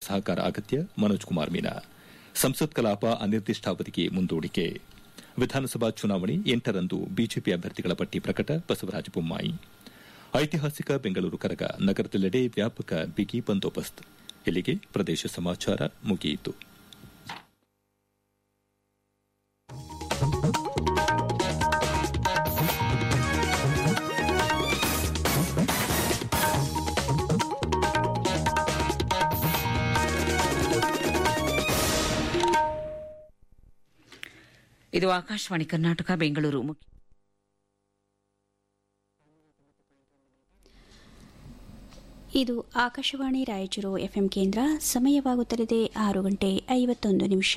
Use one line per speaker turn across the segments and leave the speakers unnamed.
ಸಹಕಾರ ಅಗತ್ಯ ಮನೋಜ್ ಕುಮಾರ್ ಮೀನಾ ಸಂಸತ್ ಕಲಾಪ ಅನಿರ್ದಿಷ್ಟಾವಧಿಗೆ ಮುಂದೂಡಿಕೆ ವಿಧಾನಸಭಾ ಚುನಾವಣೆ ಎಂಟರಂದು ಬಿಜೆಪಿ ಅಭ್ಯರ್ಥಿಗಳ ಪಟ್ಟಿ ಪ್ರಕಟ ಬಸವರಾಜ ಬೊಮ್ಮಾಯಿ ಐತಿಹಾಸಿಕ ಬೆಂಗಳೂರು ಕರಗ ನಗರದೆಲ್ಲೆಡೆ ವ್ಯಾಪಕ ಬಿಗಿ ಬಂದೋಬಸ್ತ್ ಇಲ್ಲಿಗೆ ಪ್ರದೇಶ ಸಮಾಚಾರ ಮುಗಿಯಿತು
ಇದು ಆಕಾಶವಾಣಿ ಕರ್ನಾಟಕ ಬೆಂಗಳೂರು ಮುಖ್ಯ
ಇದು ಆಕಾಶವಾಣಿ ರಾಯಚೂರು ಎಫ್ಎಂ ಕೇಂದ್ರ ಸಮಯವಾಗುತ್ತಲಿದೆ ಆರು ಗಂಟೆ ಐವತ್ತೊಂದು ನಿಮಿಷ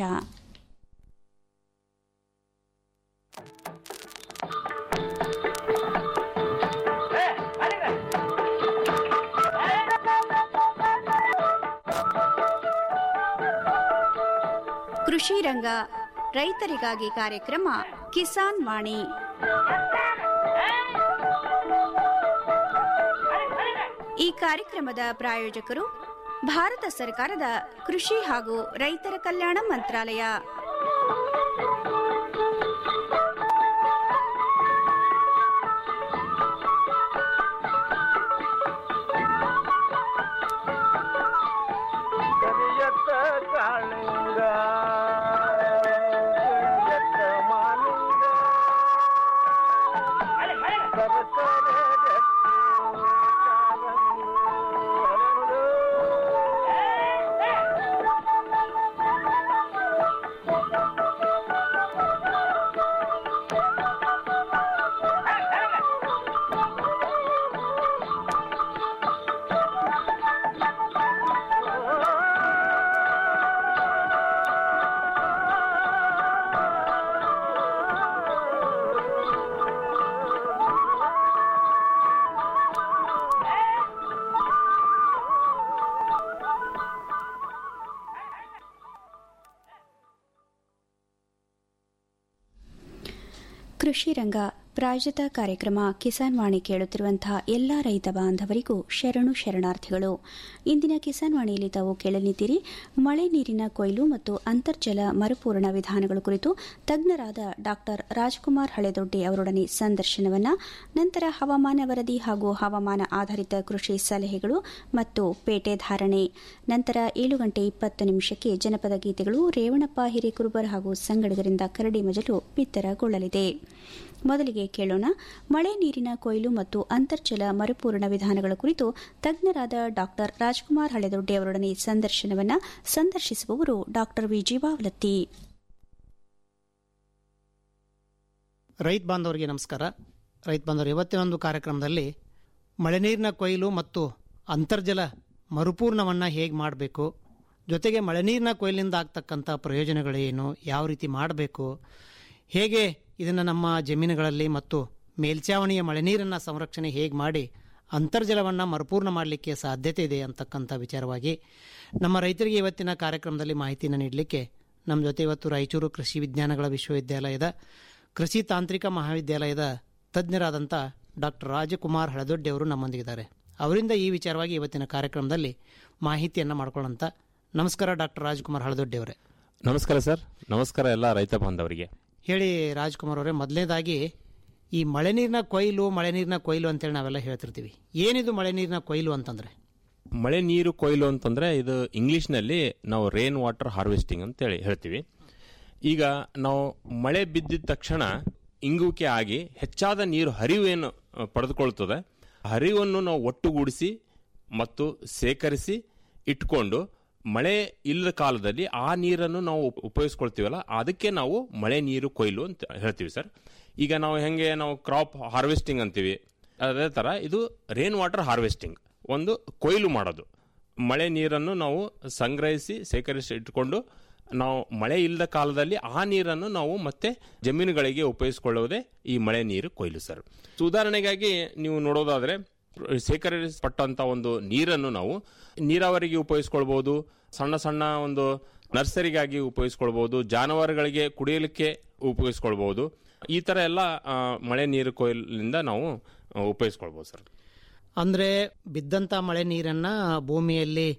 ಕೃಷಿ ರಂಗ ರೈತರಿಗಾಗಿ ಕಾರ್ಯಕ್ರಮ ಕಿಸಾನ್ ವಾಣಿ ಈ ಕಾರ್ಯಕ್ರಮದ ಪ್ರಾಯೋಜಕರು ಭಾರತ ಸರ್ಕಾರದ ಕೃಷಿ ಹಾಗೂ ರೈತರ ಕಲ್ಯಾಣ ಮಂತ್ರಾಲಯ
ಕರಿಯತ್ತ ಕಾಳಿಂಗ ಕರಿಯತ್ತ ಮಾಲಿಂಗ ಸರಸರ ಗಟ್ಟಿ ಕಾಲಂಗ ಹರಡು.
ಕೃಷಿ ರಂಗ ಪ್ರಾಯೋಜಿತ ಕಾರ್ಯಕ್ರಮ ಕಿಸಾನ್ ವಾಣಿ ಕೇಳುತ್ತಿರುವಂತಹ ಎಲ್ಲಾ ರೈತ ಬಾಂಧವರಿಗೂ ಶರಣು ಶರಣಾರ್ಥಿಗಳು ಇಂದಿನ ಕಿಸಾನ್ ವಾಣಿಯಲ್ಲಿ ತಾವು ಕೇಳಲಿದ್ದೀರಿ ಮಳೆ ನೀರಿನ ಕೊಯ್ಲು ಮತ್ತು ಅಂತರ್ಜಲ ಮರುಪೂರಣ ವಿಧಾನಗಳ ಕುರಿತು ತಜ್ಞರಾದ ಡಾ ರಾಜ್ಕುಮಾರ್ ಹಳೆದೊಡ್ಡಿ ಅವರೊಡನೆ ಸಂದರ್ಶನವನ್ನ ನಂತರ ಹವಾಮಾನ ವರದಿ ಹಾಗೂ ಹವಾಮಾನ ಆಧಾರಿತ ಕೃಷಿ ಸಲಹೆಗಳು ಮತ್ತು ಪೇಟೆ ಧಾರಣೆ ನಂತರ ಏಳು ಗಂಟೆ ಇಪ್ಪತ್ತು ನಿಮಿಷಕ್ಕೆ ಜನಪದ ಗೀತೆಗಳು ರೇವಣಪ್ಪ ಹಿರೇಕುರುಬರ್ ಹಾಗೂ ಸಂಗಡಿಗರಿಂದ ಕರಡಿ ಮಜಲು ಬಿತ್ತರಗೊಳ್ಳಲಿದೆ ಮೊದಲಿಗೆ ಕೇಳೋಣ ಮಳೆ ನೀರಿನ ಕೊಯ್ಲು ಮತ್ತು ಅಂತರ್ಜಲ ಮರುಪೂರಣ ವಿಧಾನಗಳ ಕುರಿತು ತಜ್ಞರಾದ ಡಾ ರಾಜ್ಕುಮಾರ್ ಹಳೆದೊಡ್ಡಿ ಅವರೊಡನೆ ಸಂದರ್ಶನವನ್ನ ಸಂದರ್ಶಿಸುವವರು ಡಾ ವಿಜಿ ಬಾವಲತ್ತಿ
ರೈತ ಬಾಂಧವರಿಗೆ ನಮಸ್ಕಾರ ರೈತ ಬಾಂಧವರು ಇವತ್ತಿನ ಒಂದು ಕಾರ್ಯಕ್ರಮದಲ್ಲಿ ಮಳೆ ನೀರಿನ ಕೊಯ್ಲು ಮತ್ತು ಅಂತರ್ಜಲ ಮರುಪೂರ್ಣವನ್ನು ಹೇಗೆ ಮಾಡಬೇಕು ಜೊತೆಗೆ ಮಳೆ ನೀರಿನ ಕೊಯ್ಲಿಂದ ಆಗ್ತಕ್ಕಂಥ ಪ್ರಯೋಜನಗಳೇನು ಯಾವ ರೀತಿ ಮಾಡಬೇಕು ಹೇಗೆ ಇದನ್ನು ನಮ್ಮ ಜಮೀನುಗಳಲ್ಲಿ ಮತ್ತು ಮೇಲ್ಚಾವಣಿಯ ಮಳೆ ನೀರನ್ನು ಸಂರಕ್ಷಣೆ ಹೇಗೆ ಮಾಡಿ ಅಂತರ್ಜಲವನ್ನು ಮರುಪೂರ್ಣ ಮಾಡಲಿಕ್ಕೆ ಸಾಧ್ಯತೆ ಇದೆ ಅಂತಕ್ಕಂಥ ವಿಚಾರವಾಗಿ ನಮ್ಮ ರೈತರಿಗೆ ಇವತ್ತಿನ ಕಾರ್ಯಕ್ರಮದಲ್ಲಿ ಮಾಹಿತಿಯನ್ನು ನೀಡಲಿಕ್ಕೆ ನಮ್ಮ ಜೊತೆ ಇವತ್ತು ರಾಯಚೂರು ಕೃಷಿ ವಿಜ್ಞಾನಗಳ ವಿಶ್ವವಿದ್ಯಾಲಯದ ಕೃಷಿ ತಾಂತ್ರಿಕ ಮಹಾವಿದ್ಯಾಲಯದ ತಜ್ಞರಾದಂಥ ಡಾಕ್ಟರ್ ರಾಜಕುಮಾರ್ ಹಳದೊಡ್ಡಿ ಅವರು ನಮ್ಮೊಂದಿಗಿದ್ದಾರೆ ಅವರಿಂದ ಈ ವಿಚಾರವಾಗಿ ಇವತ್ತಿನ ಕಾರ್ಯಕ್ರಮದಲ್ಲಿ ಮಾಹಿತಿಯನ್ನು ಮಾಡ್ಕೊಳ್ಳೋಂಥ ನಮಸ್ಕಾರ ಡಾಕ್ಟರ್ ರಾಜ್ಕುಮಾರ್ ಹಳದೊಡ್ಡಿ ಅವರೇ
ನಮಸ್ಕಾರ ಸರ್ ನಮಸ್ಕಾರ ಎಲ್ಲ ರೈತ ಬಾಂಧವರಿಗೆ
ಹೇಳಿ ರಾಜ್ಕುಮಾರ್ ಅವರೇ ಮೊದಲನೇದಾಗಿ ಈ ಮಳೆ ನೀರಿನ ಕೊಯ್ಲು ಮಳೆ ನೀರಿನ ಕೊಯ್ಲು ಅಂತೇಳಿ ನಾವೆಲ್ಲ ಹೇಳ್ತಿರ್ತೀವಿ ಏನಿದು ಮಳೆ ನೀರಿನ ಕೊಯ್ಲು ಅಂತಂದ್ರೆ
ಮಳೆ ನೀರು ಕೊಯ್ಲು ಅಂತಂದ್ರೆ ಇದು ಇಂಗ್ಲಿಷ್ನಲ್ಲಿ ನಾವು ರೇನ್ ವಾಟರ್ ಹಾರ್ವೆಸ್ಟಿಂಗ್ ಅಂತೇಳಿ ಹೇಳ್ತೀವಿ ಈಗ ನಾವು ಮಳೆ ಬಿದ್ದಿದ ತಕ್ಷಣ ಇಂಗುವಿಕೆ ಆಗಿ ಹೆಚ್ಚಾದ ನೀರು ಹರಿವು ಏನು ಅ, ಪಡೆದುಕೊಳ್ತದೆ ಹರಿವನ್ನು ನಾವು ಒಟ್ಟುಗೂಡಿಸಿ ಮತ್ತು ಸೇಕರಿಸಿ ಇಟ್ಕೊಂಡು ಮಳೆ ಇಲ್ಲದ ಕಾಲದಲ್ಲಿ ಆ ನೀರನ್ನು ನಾವು ಉಪ- ಉಪಯೋಗಿಸ್ಕೊಳ್ತೀವಲ್ಲ ಅದಕ್ಕೆ ನಾವು ಮಳೆ ನೀರು ಕೊಯ್ಲು ಅಂತ ಹೇಳ್ತೀವಿ ಸರ್ ಈಗ ನಾವು ಹೆಂಗೆ ನಾವು ಕ್ರಾಪ್ ಹಾರ್ವೆಸ್ಟಿಂಗ್ ಅಂತೀವಿ ಅದೇ ಥರ ಇದು ರೇನ್ ವಾಟರ್ ಹಾರ್ವೆಸ್ಟಿಂಗ್ ಒಂದು ಕೊಯ್ಲು ಮಾಡೋದು ಮಳೆ ನೀರನ್ನು ನಾವು ಸಂಗ್ರಹಿಸಿ ಸೇಕರಿಸಿ ಇಟ್ಕೊಂಡು ನಾವು ಮಳೆ ಇಲ್ಲದ ಕಾಲದಲ್ಲಿ ಆ ನೀರನ್ನು ನಾವು ಮತ್ತೆ ಜಮೀನುಗಳಿಗೆ ಉಪಯೋಗಿಸಿಕೊಳ್ಳುವುದೇ ಈ ಮಳೆ ನೀರು ಕೊಯ್ಲು ಸರ್ ಉದಾಹರಣೆಗಾಗಿ ನೀವು ನೋಡೋದಾದ್ರೆ ಸೇಕರಿಸಲ್ಪಟ್ಟಂತ ಒಂದು ನೀರನ್ನು ನಾವು ನೀರಾವರಿಗೆ ಉಪಯೋಗಿಸ್ಕೊಳ್ಬಹುದು ಸಣ್ಣ ಸಣ್ಣ ಒಂದು ನರ್ಸರಿಗಾಗಿ ಉಪಯೋಗಿಸ್ಕೊಳ್ಬಹುದು ಜಾನುವಾರುಗಳಿಗೆ ಕುಡಿಯಲಿಕ್ಕೆ ಉಪಯೋಗಿಸ್ಕೊಳ್ಬಹುದು ಈ ತರ ಎಲ್ಲ ಆ, ಮಳೆ ನೀರು ಕೊಯ್ಲಿಂದ ನಾವು ಆ, ಉಪಯೋಗಿಸ್ಕೊಳ್ಬಹುದು ಸರ್
ಅಂದರೆ ಬಿದ್ದಂಥ ಮಳೆ ನೀರನ್ನು ಭೂಮಿಯಲ್ಲಿ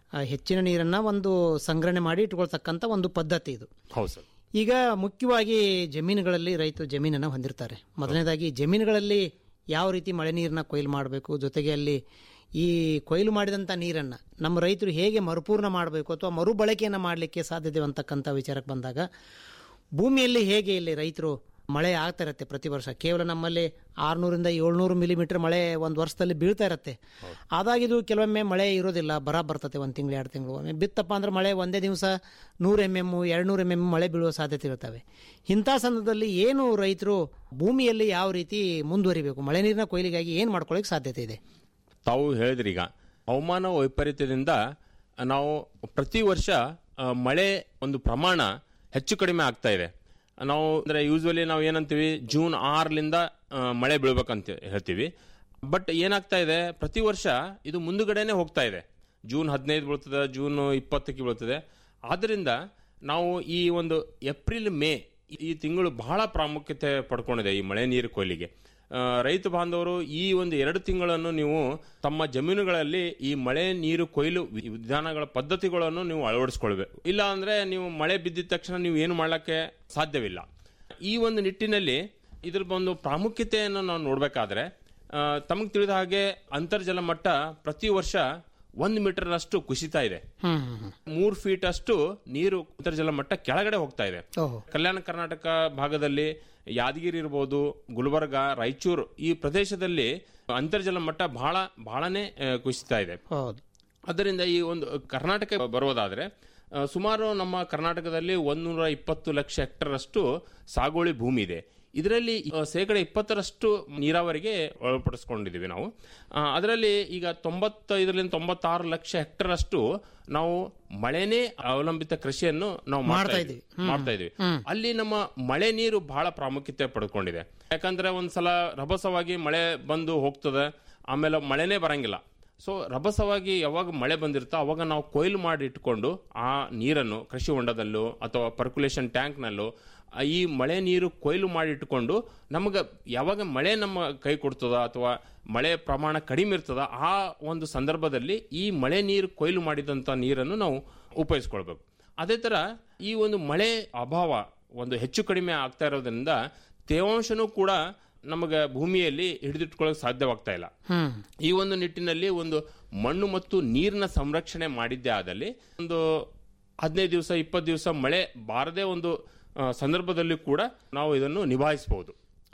ಆ, ಹೆಚ್ಚಿನ ನೀರನ್ನು ಒಂದು ಸಂಗ್ರಹಣೆ ಮಾಡಿ ಇಟ್ಕೊಳ್ತಕ್ಕಂಥ ಒಂದು ಪದ್ಧತಿ ಇದು
ಹೌದು ಸರ್
ಈಗ ಮುಖ್ಯವಾಗಿ ಜಮೀನುಗಳಲ್ಲಿ ರೈತರು ಜಮೀನನ್ನು ಹೊಂದಿರ್ತಾರೆ ಮೊದಲನೇದಾಗಿ ಜಮೀನುಗಳಲ್ಲಿ ಯಾವ ರೀತಿ ಮಳೆ ನೀರನ್ನ ಕೊಯ್ಲು ಮಾಡಬೇಕು ಜೊತೆಗೆ ಅಲ್ಲಿ ಈ ಕೊಯ್ಲು ಮಾಡಿದಂಥ ನೀರನ್ನು ನಮ್ಮ ರೈತರು ಹೇಗೆ ಮರುಪೂರ್ಣ ಮಾಡಬೇಕು ಅಥವಾ ಮರುಬಳಕೆಯನ್ನು ಮಾಡಲಿಕ್ಕೆ ಸಾಧ್ಯತೆ ಅಂತಕ್ಕಂಥ ವಿಚಾರಕ್ಕೆ ಬಂದಾಗ ಭೂಮಿಯಲ್ಲಿ ಹೇಗೆ ಇಲ್ಲಿ ರೈತರು ಮಳೆ ಆಗ್ತಾ ಇರುತ್ತೆ ಪ್ರತಿ ವರ್ಷ ಕೇವಲ ನಮ್ಮಲ್ಲಿ ಆರುನೂರಿಂದ ಏಳ್ನೂರು ಮಿಲಿಮೀಟರ್ ಮಳೆ ಒಂದು ವರ್ಷದಲ್ಲಿ ಬೀಳ್ತಾ ಇರುತ್ತೆ ಆದಾಗಿದು ಕೆಲವೊಮ್ಮೆ ಮಳೆ ಇರೋದಿಲ್ಲ ಬರ ಬರ್ತದೆ ಒಂದು ತಿಂಗಳು ಎರಡು ತಿಂಗಳು ಒಮ್ಮೆ ಬಿತ್ತಪ್ಪ ಅಂದ್ರೆ ಮಳೆ ಒಂದೇ ದಿವಸ ನೂರು ಎಮ್ ಎಮ್ ಎರಡು ನೂರು ಎಮ್ ಎಮ್ ಮಳೆ ಬೀಳುವ ಸಾಧ್ಯತೆ ಇರ್ತವೆ ಇಂಥ ಸಂದರ್ಭದಲ್ಲಿ ಏನು ರೈತರು ಭೂಮಿಯಲ್ಲಿ ಯಾವ ರೀತಿ ಮುಂದುವರಿಬೇಕು ಮಳೆ ನೀರಿನ ಕೊಯ್ಲಿಗಾಗಿ ಏನು ಮಾಡ್ಕೊಳ್ಳಿಕ್ಕೆ ಸಾಧ್ಯತೆ ಇದೆ
ತಾವು ಹೇಳಿದ್ರಿ ಈಗ ಹವಾಮಾನ ವೈಪರೀತ್ಯದಿಂದ ನಾವು ಪ್ರತಿ ವರ್ಷ ಆ, ಮಳೆ ಒಂದು ಪ್ರಮಾಣ ಹೆಚ್ಚು ಕಡಿಮೆ ಆಗ್ತಾ ಇದೆ ನಾವು ಅಂದ್ರೆ ಯೂಸ್ವಲಿ ನಾವು ಏನಂತೀವಿ ಜೂನ್ ಆರ್ಲಿಂದ ಆ, ಮಳೆ ಬೀಳ್ಬೇಕಂತ ಹೇಳ್ತೀವಿ ಬಟ್ ಏನಾಗ್ತಾ ಇದೆ ಪ್ರತಿ ವರ್ಷ ಇದು ಮುಂದುಗಡೆನೆ ಹೋಗ್ತಾ ಇದೆ ಜೂನ್ ಹದಿನೈದು ಬೀಳ್ತದೆ ಜೂನ್ ಇಪ್ಪತ್ತಕ್ಕೆ ಬೀಳ್ತದೆ ಆದ್ದರಿಂದ ನಾವು ಈ ಒಂದು ಏಪ್ರಿಲ್ ಮೇ ಈ ತಿಂಗಳು ಬಹಳ ಪ್ರಾಮುಖ್ಯತೆ ಪಡ್ಕೊಂಡಿದೆ ಈ ಮಳೆ ನೀರು ಕೊಯ್ಲಿಗೆ ಆ, ರೈತ ಬಾಂಧವರು ಈ ಒಂದು ಎರಡು ತಿಂಗಳನ್ನು ನೀವು ತಮ್ಮ ಜಮೀನುಗಳಲ್ಲಿ ಈ ಮಳೆ ನೀರು ಕೊಯ್ಲು ವಿ- ವಿಧಾನಗಳ ಪದ್ಧತಿಗಳನ್ನು ನೀವು ಅಳವಡಿಸ್ಕೊಳ್ಬೇಕು ಇಲ್ಲ ಅಂದ್ರೆ ನೀವು ಮಳೆ ಬಿದ್ದಿದ ತಕ್ಷಣ ನೀವು ಏನು ಮಾಡ್ಲಿಕ್ಕೆ ಸಾಧ್ಯವಿಲ್ಲ ಈ ಒಂದು ನಿಟ್ಟಿನಲ್ಲಿ ಇದ್ರ ಒಂದು ಪ್ರಾಮುಖ್ಯತೆಯನ್ನು ನಾವು ನೋಡಬೇಕಾದ್ರೆ ತಮಗೆ ತಿಳಿದ ಹಾಗೆ ಅಂತರ್ಜಲ ಮಟ್ಟ ಪ್ರತಿ ವರ್ಷ ಒಂದು ಮೀಟರ್ನಷ್ಟು ಕುಸಿತಾ ಇದೆ
ಹ್ಮ್ ಹ್ಮ್ ಹ್ಮ್
ಮೂರು ಫೀಟ್ ಅಷ್ಟು ನೀರು ಅಂತರ್ಜಲ ಮಟ್ಟ ಕೆಳಗಡೆ ಹೋಗ್ತಾ ಇದೆ
ಓಹೋ
ಕಲ್ಯಾಣ ಕರ್ನಾಟಕ ಭಾಗದಲ್ಲಿ ಯಾದಗಿರಿ ಇರ್ಬೋದು ಗುಲ್ಬರ್ಗ ರಾಯಚೂರು ಈ ಪ್ರದೇಶದಲ್ಲಿ ಅಂತರ್ಜಲ ಮಟ್ಟ ಬಹಳ ಬಹಳನೇ ಆ, ಕುಸಿತಾ ಇದೆ
ಹೌದು
ಅದರಿಂದ ಈ ಒಂದು ಕರ್ನಾಟಕ ಬರೋದಾದ್ರೆ ಆ, ಸುಮಾರು ನಮ್ಮ ಕರ್ನಾಟಕದಲ್ಲಿ ಒಂದೂರ ಇಪ್ಪತ್ತು ಲಕ್ಷ ಹೆಕ್ಟರ್ ಅಷ್ಟು ಸಾಗುವಳಿ ಭೂಮಿ ಇದೆ ಇದರಲ್ಲಿ ಆ, ಶೇಕಡ ಇಪ್ಪತ್ತರಷ್ಟು ನೀರಾವರಿಗೆ ಒಳಪಡಿಸ್ಕೊಂಡಿದ್ದೀವಿ ನಾವು ಆ, ಅದರಲ್ಲಿ ಈಗ ತೊಂಬತ್ತೈದರಿಂದ ತೊಂಬತ್ತಾರು ಲಕ್ಷ ಹೆಕ್ಟರ್ ಅಷ್ಟು ನಾವು ಮಳೆನೇ ಅವಲಂಬಿತ ಕೃಷಿಯನ್ನು ನಾವು ಮಾಡ್ತಾ ಇದ್ದೀವಿ ಮಾಡ್ತಾ ಇದೀವಿ ಅಲ್ಲಿ ನಮ್ಮ ಮಳೆ ನೀರು ಬಹಳ ಪ್ರಾಮುಖ್ಯತೆ ಪಡ್ಕೊಂಡಿದೆ ಯಾಕಂದ್ರೆ ಒಂದ್ಸಲ ರಭಸವಾಗಿ ಮಳೆ ಬಂದು ಹೋಗ್ತದೆ ಆಮೇಲೆ ಮಳೆನೇ ಬರಂಗಿಲ್ಲ ಸೊ ರಭಸವಾಗಿ ಯಾವಾಗ ಮಳೆ ಬಂದಿರುತ್ತೋ ಅವಾಗ ನಾವು ಕೊಯ್ಲು ಮಾಡಿ ಇಟ್ಕೊಂಡು ಆ ನೀರನ್ನು ಕೃಷಿ ಹೊಂಡದಲ್ಲೂ ಅಥವಾ ಪರ್ಕ್ಯುಲೇಷನ್ ಟ್ಯಾಂಕ್ನಲ್ಲೂ ಆ ಈ ಮಳೆ ನೀರು ಕೊಯ್ಲು ಮಾಡಿ ಇಟ್ಕೊಂಡು ನಮಗೆ ಯಾವಾಗ ಮಳೆ ನಮ್ಮ ಕೈ ಕೊಡ್ತದ ಅಥವಾ ಮಳೆ ಪ್ರಮಾಣ ಕಡಿಮೆ ಇರ್ತದ ಆ ಒಂದು ಸಂದರ್ಭದಲ್ಲಿ ಈ ಮಳೆ ನೀರು ಕೊಯ್ಲು ಮಾಡಿದಂಥ ನೀರನ್ನು ನಾವು ಉಪಯೋಗಿಸ್ಕೊಳ್ಬೇಕು ಅದೇ ಥರ ಈ ಒಂದು ಮಳೆ ಅಭಾವ ಒಂದು ಹೆಚ್ಚು ಕಡಿಮೆ ಆಗ್ತಾ ಇರೋದ್ರಿಂದ ತೇವಾಂಶನೂ ಕೂಡ ನಮಗೆ ಭೂಮಿಯಲ್ಲಿ ಹಿಡಿದಿಟ್ಕೊಳ್ಳೋಕೆ ಸಾಧ್ಯವಾಗ್ತಾ ಇಲ್ಲ
ಹ್ಮ್
ಈ ಒಂದು ನಿಟ್ಟಿನಲ್ಲಿ ಒಂದು ಮಣ್ಣು ಮತ್ತು ನೀರಿನ ಸಂರಕ್ಷಣೆ ಮಾಡಿದ್ದೇ ಆದಲ್ಲಿ ಒಂದು ಹದಿನೈದು ದಿವಸ ಇಪ್ಪತ್ತು ದಿವಸ ಮಳೆ ಬಾರದೇ ಒಂದು ಆ, ಸಂದರ್ಭದಲ್ಲಿ ಕೂಡ ನಾವು ಇದನ್ನು ನಿಭಾಯಿಸಬಹುದು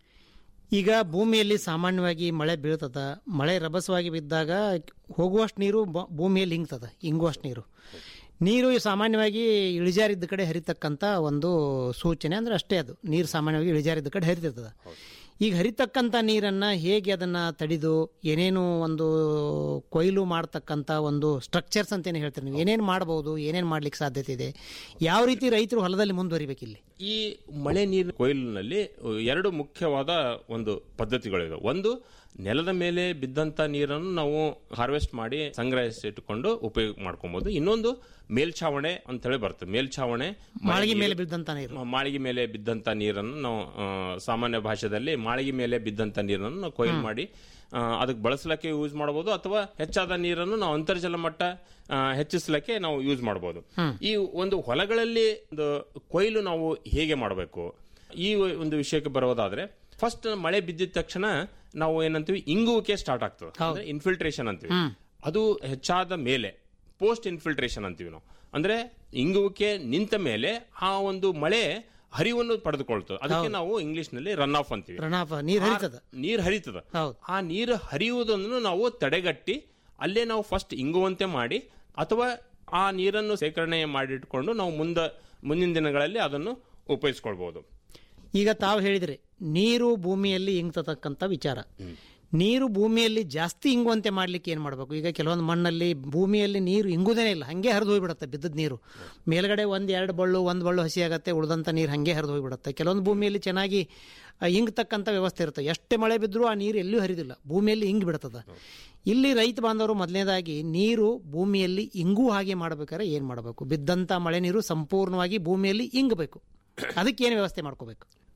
ಈಗ ಭೂಮಿಯಲ್ಲಿ ಸಾಮಾನ್ಯವಾಗಿ ಮಳೆ ಬೀಳ್ತದ ಮಳೆ ರಭಸವಾಗಿ ಬಿದ್ದಾಗ ಹೋಗುವಷ್ಟು ನೀರು ಬ- ಭೂಮಿಯಲ್ಲಿ ಹಿಂಗ್ತದ ಇಂಗುವಷ್ಟು ನೀರು ನೀರು ಸಾಮಾನ್ಯವಾಗಿ ಇಳಿಜಾರಿದ್ದ ಕಡೆ ಹರಿತಕ್ಕಂಥ ಒಂದು ಸೂಚನೆ ಅಂದ್ರೆ ಅಷ್ಟೇ ಅದು ನೀರು ಸಾಮಾನ್ಯವಾಗಿ ಇಳಿಜಾರಿದ್ದ ಕಡೆ ಹರಿತಿರ್ತದ ಈಗ ಹರಿತಕ್ಕಂಥ ನೀರನ್ನು ಹೇಗೆ ಅದನ್ನು ತಡಿದು ಏನೇನು ಒಂದು ಕೊಯ್ಲು ಮಾಡ್ತಕ್ಕಂಥ ಒಂದು ಸ್ಟ್ರಕ್ಚರ್ಸ್ ಅಂತೇನು ಹೇಳ್ತೀರಿ ನೀವು ಏನೇನು ಮಾಡ್ಬೋದು ಏನೇನು ಮಾಡ್ಲಿಕ್ಕೆ ಸಾಧ್ಯತೆ ಇದೆ ಯಾವ ರೀತಿ ರೈತರು ಹೊಲದಲ್ಲಿ ಮುಂದುವರಿಬೇಕು ಇಲ್ಲಿ
ಈ ಮಳೆ ನೀರಿನ ಕೊಯ್ಲಿನಲ್ಲಿ ಎರಡು ಮುಖ್ಯವಾದ ಒಂದು ಪದ್ಧತಿಗಳಿವೆ ಒಂದು ನೆಲದ ಮೇಲೆ ಬಿದ್ದಂತ ನೀರನ್ನು ನಾವು ಹಾರ್ವೆಸ್ಟ್ ಮಾಡಿ ಸಂಗ್ರಹಿಸಿಟ್ಟುಕೊಂಡು ಉಪಯೋಗ ಮಾಡ್ಕೊಬಹುದು ಇನ್ನೊಂದು ಮೇಲ್ಛಾವಣೆ ಅಂತ ಹೇಳಿ ಬರ್ತದೆ ಮೇಲ್ಛಾವಣೆ ಮಳೆ
ಮಾಳಿಗೆ
ನೀರು-
ಮೇಲೆ ಬಿದ್ದಂಥ ನೀರು
ಮ- ಮಾಳಿಗೆ ಮೇಲೆ ಬಿದ್ದಂತ ನೀರನ್ನು ನಾವು ಆ, ಸಾಮಾನ್ಯ ಭಾಷೆಯಲ್ಲಿ ಮಾಳಿಗೆ ಮೇಲೆ ಬಿದ್ದಂತ ನೀರನ್ನು ನಾವು ಕೊಯ್ಲು ಮಾಡಿ ಆ, ಅದಕ್ಕೆ ಬಳಸಲಿಕ್ಕೆ ಯೂಸ್ ಮಾಡಬಹುದು ಅಥವಾ ಹೆಚ್ಚಾದ ನೀರನ್ನು ನಾವು ಅಂತರ್ಜಲ ಮಟ್ಟ ಆ, ಹೆಚ್ಚಿಸಲಿಕ್ಕೆ ನಾವು ಯೂಸ್ ಮಾಡಬಹುದು ಈ ಒಂದು ಹೊಲಗಳಲ್ಲಿ ಒಂದು ಕೊಯ್ಲು ನಾವು ಹೇಗೆ ಮಾಡಬೇಕು ಈ ಒಂದು ವಿಷಯಕ್ಕೆ ಬರೋದಾದ್ರೆ ಫಸ್ಟ್ ಮಳೆ ಬಿದ್ದಿದ ತಕ್ಷಣ ನಾವು ಏನಂತೀವಿ ಇಂಗುವಿಕೆ ಸ್ಟಾರ್ಟ್ ಆಗ್ತದೆ ಅಂದ್ರೆ ಇನ್ಫಿಲ್ಟ್ರೇಷನ್ ಅಂತೀವಿ ಅದು ಹೆಚ್ಚಾದ ಮೇಲೆ ಪೋಸ್ಟ್ ಇನ್ಫಿಲ್ಟ್ರೇಷನ್ ಅಂತೀವಿ ನಾವು ಅಂದ್ರೆ ಇಂಗುವಿಕೆ ನಿಂತ ಮೇಲೆ ಆ ಒಂದು ಮಳೆ ಹರಿವನ್ನು ಪಡೆದುಕೊಳ್ತದೆ ಅದಕ್ಕೆ ನಾವು ಇಂಗ್ಲಿಷ್ ನಲ್ಲಿ ರನ್ ಆಫ್ ಅಂತೀವಿ
ಪ್ರಣಾಪ ನೀರು ಹರಿತದ
ನೀರು ಹರಿತದ
ಹೌದು
ಆ ನೀರು ಹರಿಯುವುದನ್ನು ನಾವು ತಡೆಗಟ್ಟಿ ಅಲ್ಲೇ ನಾವು ಫಸ್ಟ್ ಇಂಗುವಂತೆ ಮಾಡಿ ಅಥವಾ ಆ ನೀರನ್ನು ಸೇಕರಣೆ ಮಾಡಿಟ್ಕೊಂಡು ನಾವು ಮುಂದ ಮುಂದಿನ ದಿನಗಳಲ್ಲಿ ಅದನ್ನು ಉಪಯೋಗಿಸ್ಕೊಳ್ಬಹುದು
ಈಗ ತಾವು ಹೇಳಿದ್ರಿ ನೀರು ಭೂಮಿಯಲ್ಲಿ ಇಂಗ್ತತಕ್ಕಂಥ ವಿಚಾರ ನೀರು ಭೂಮಿಯಲ್ಲಿ ಜಾಸ್ತಿ ಇಂಗುವಂತೆ ಮಾಡ್ಲಿಕ್ಕೆ ಏನು ಮಾಡಬೇಕು ಈಗ ಕೆಲವೊಂದು ಮಣ್ಣಲ್ಲಿ ಭೂಮಿಯಲ್ಲಿ ನೀರು ಇಂಗುದೇನೇ ಇಲ್ಲ ಹಾಗೆ ಹರಿದು ಹೋಗ್ಬಿಡುತ್ತೆ ಬಿದ್ದದ ನೀರು ಮೇಲ್ಗಡೆ ಒಂದು ಎರಡು ಬಳ್ಳು ಒಂದು ಬಳ್ಳು ಹಸಿ ಆಗತ್ತೆ ಉಳಿದಂಥ ನೀರು ಹಾಗೆ ಹರಿದು ಹೋಗ್ಬಿಡುತ್ತೆ ಕೆಲವೊಂದು ಭೂಮಿಯಲ್ಲಿ ಚೆನ್ನಾಗಿ ಆ, ಇಂಗ್ತಕ್ಕಂಥ ವ್ಯವಸ್ಥೆ ಇರುತ್ತೆ ಎಷ್ಟೇ ಮಳೆ ಬಿದ್ದರೂ ಆ ನೀರು ಎಲ್ಲೂ ಹರಿದಿಲ್ಲ ಭೂಮಿಯಲ್ಲಿ ಇಂಗಿ ಬಿಡ್ತದ ಇಲ್ಲಿ ರೈತ ಬಾಂಧವರು ಮೊದಲನೇದಾಗಿ ನೀರು ಭೂಮಿಯಲ್ಲಿ ಇಂಗು ಹಾಗೆ ಮಾಡ್ಬೇಕಾದ್ರೆ ಏನು ಮಾಡಬೇಕು ಬಿದ್ದಂಥ ಮಳೆ ನೀರು ಸಂಪೂರ್ಣವಾಗಿ ಭೂಮಿಯಲ್ಲಿ ಇಂಗಬೇಕು ಅದಕ್ಕೆ ಏನು ವ್ಯವಸ್ಥೆ ಮಾಡ್ಕೋಬೇಕು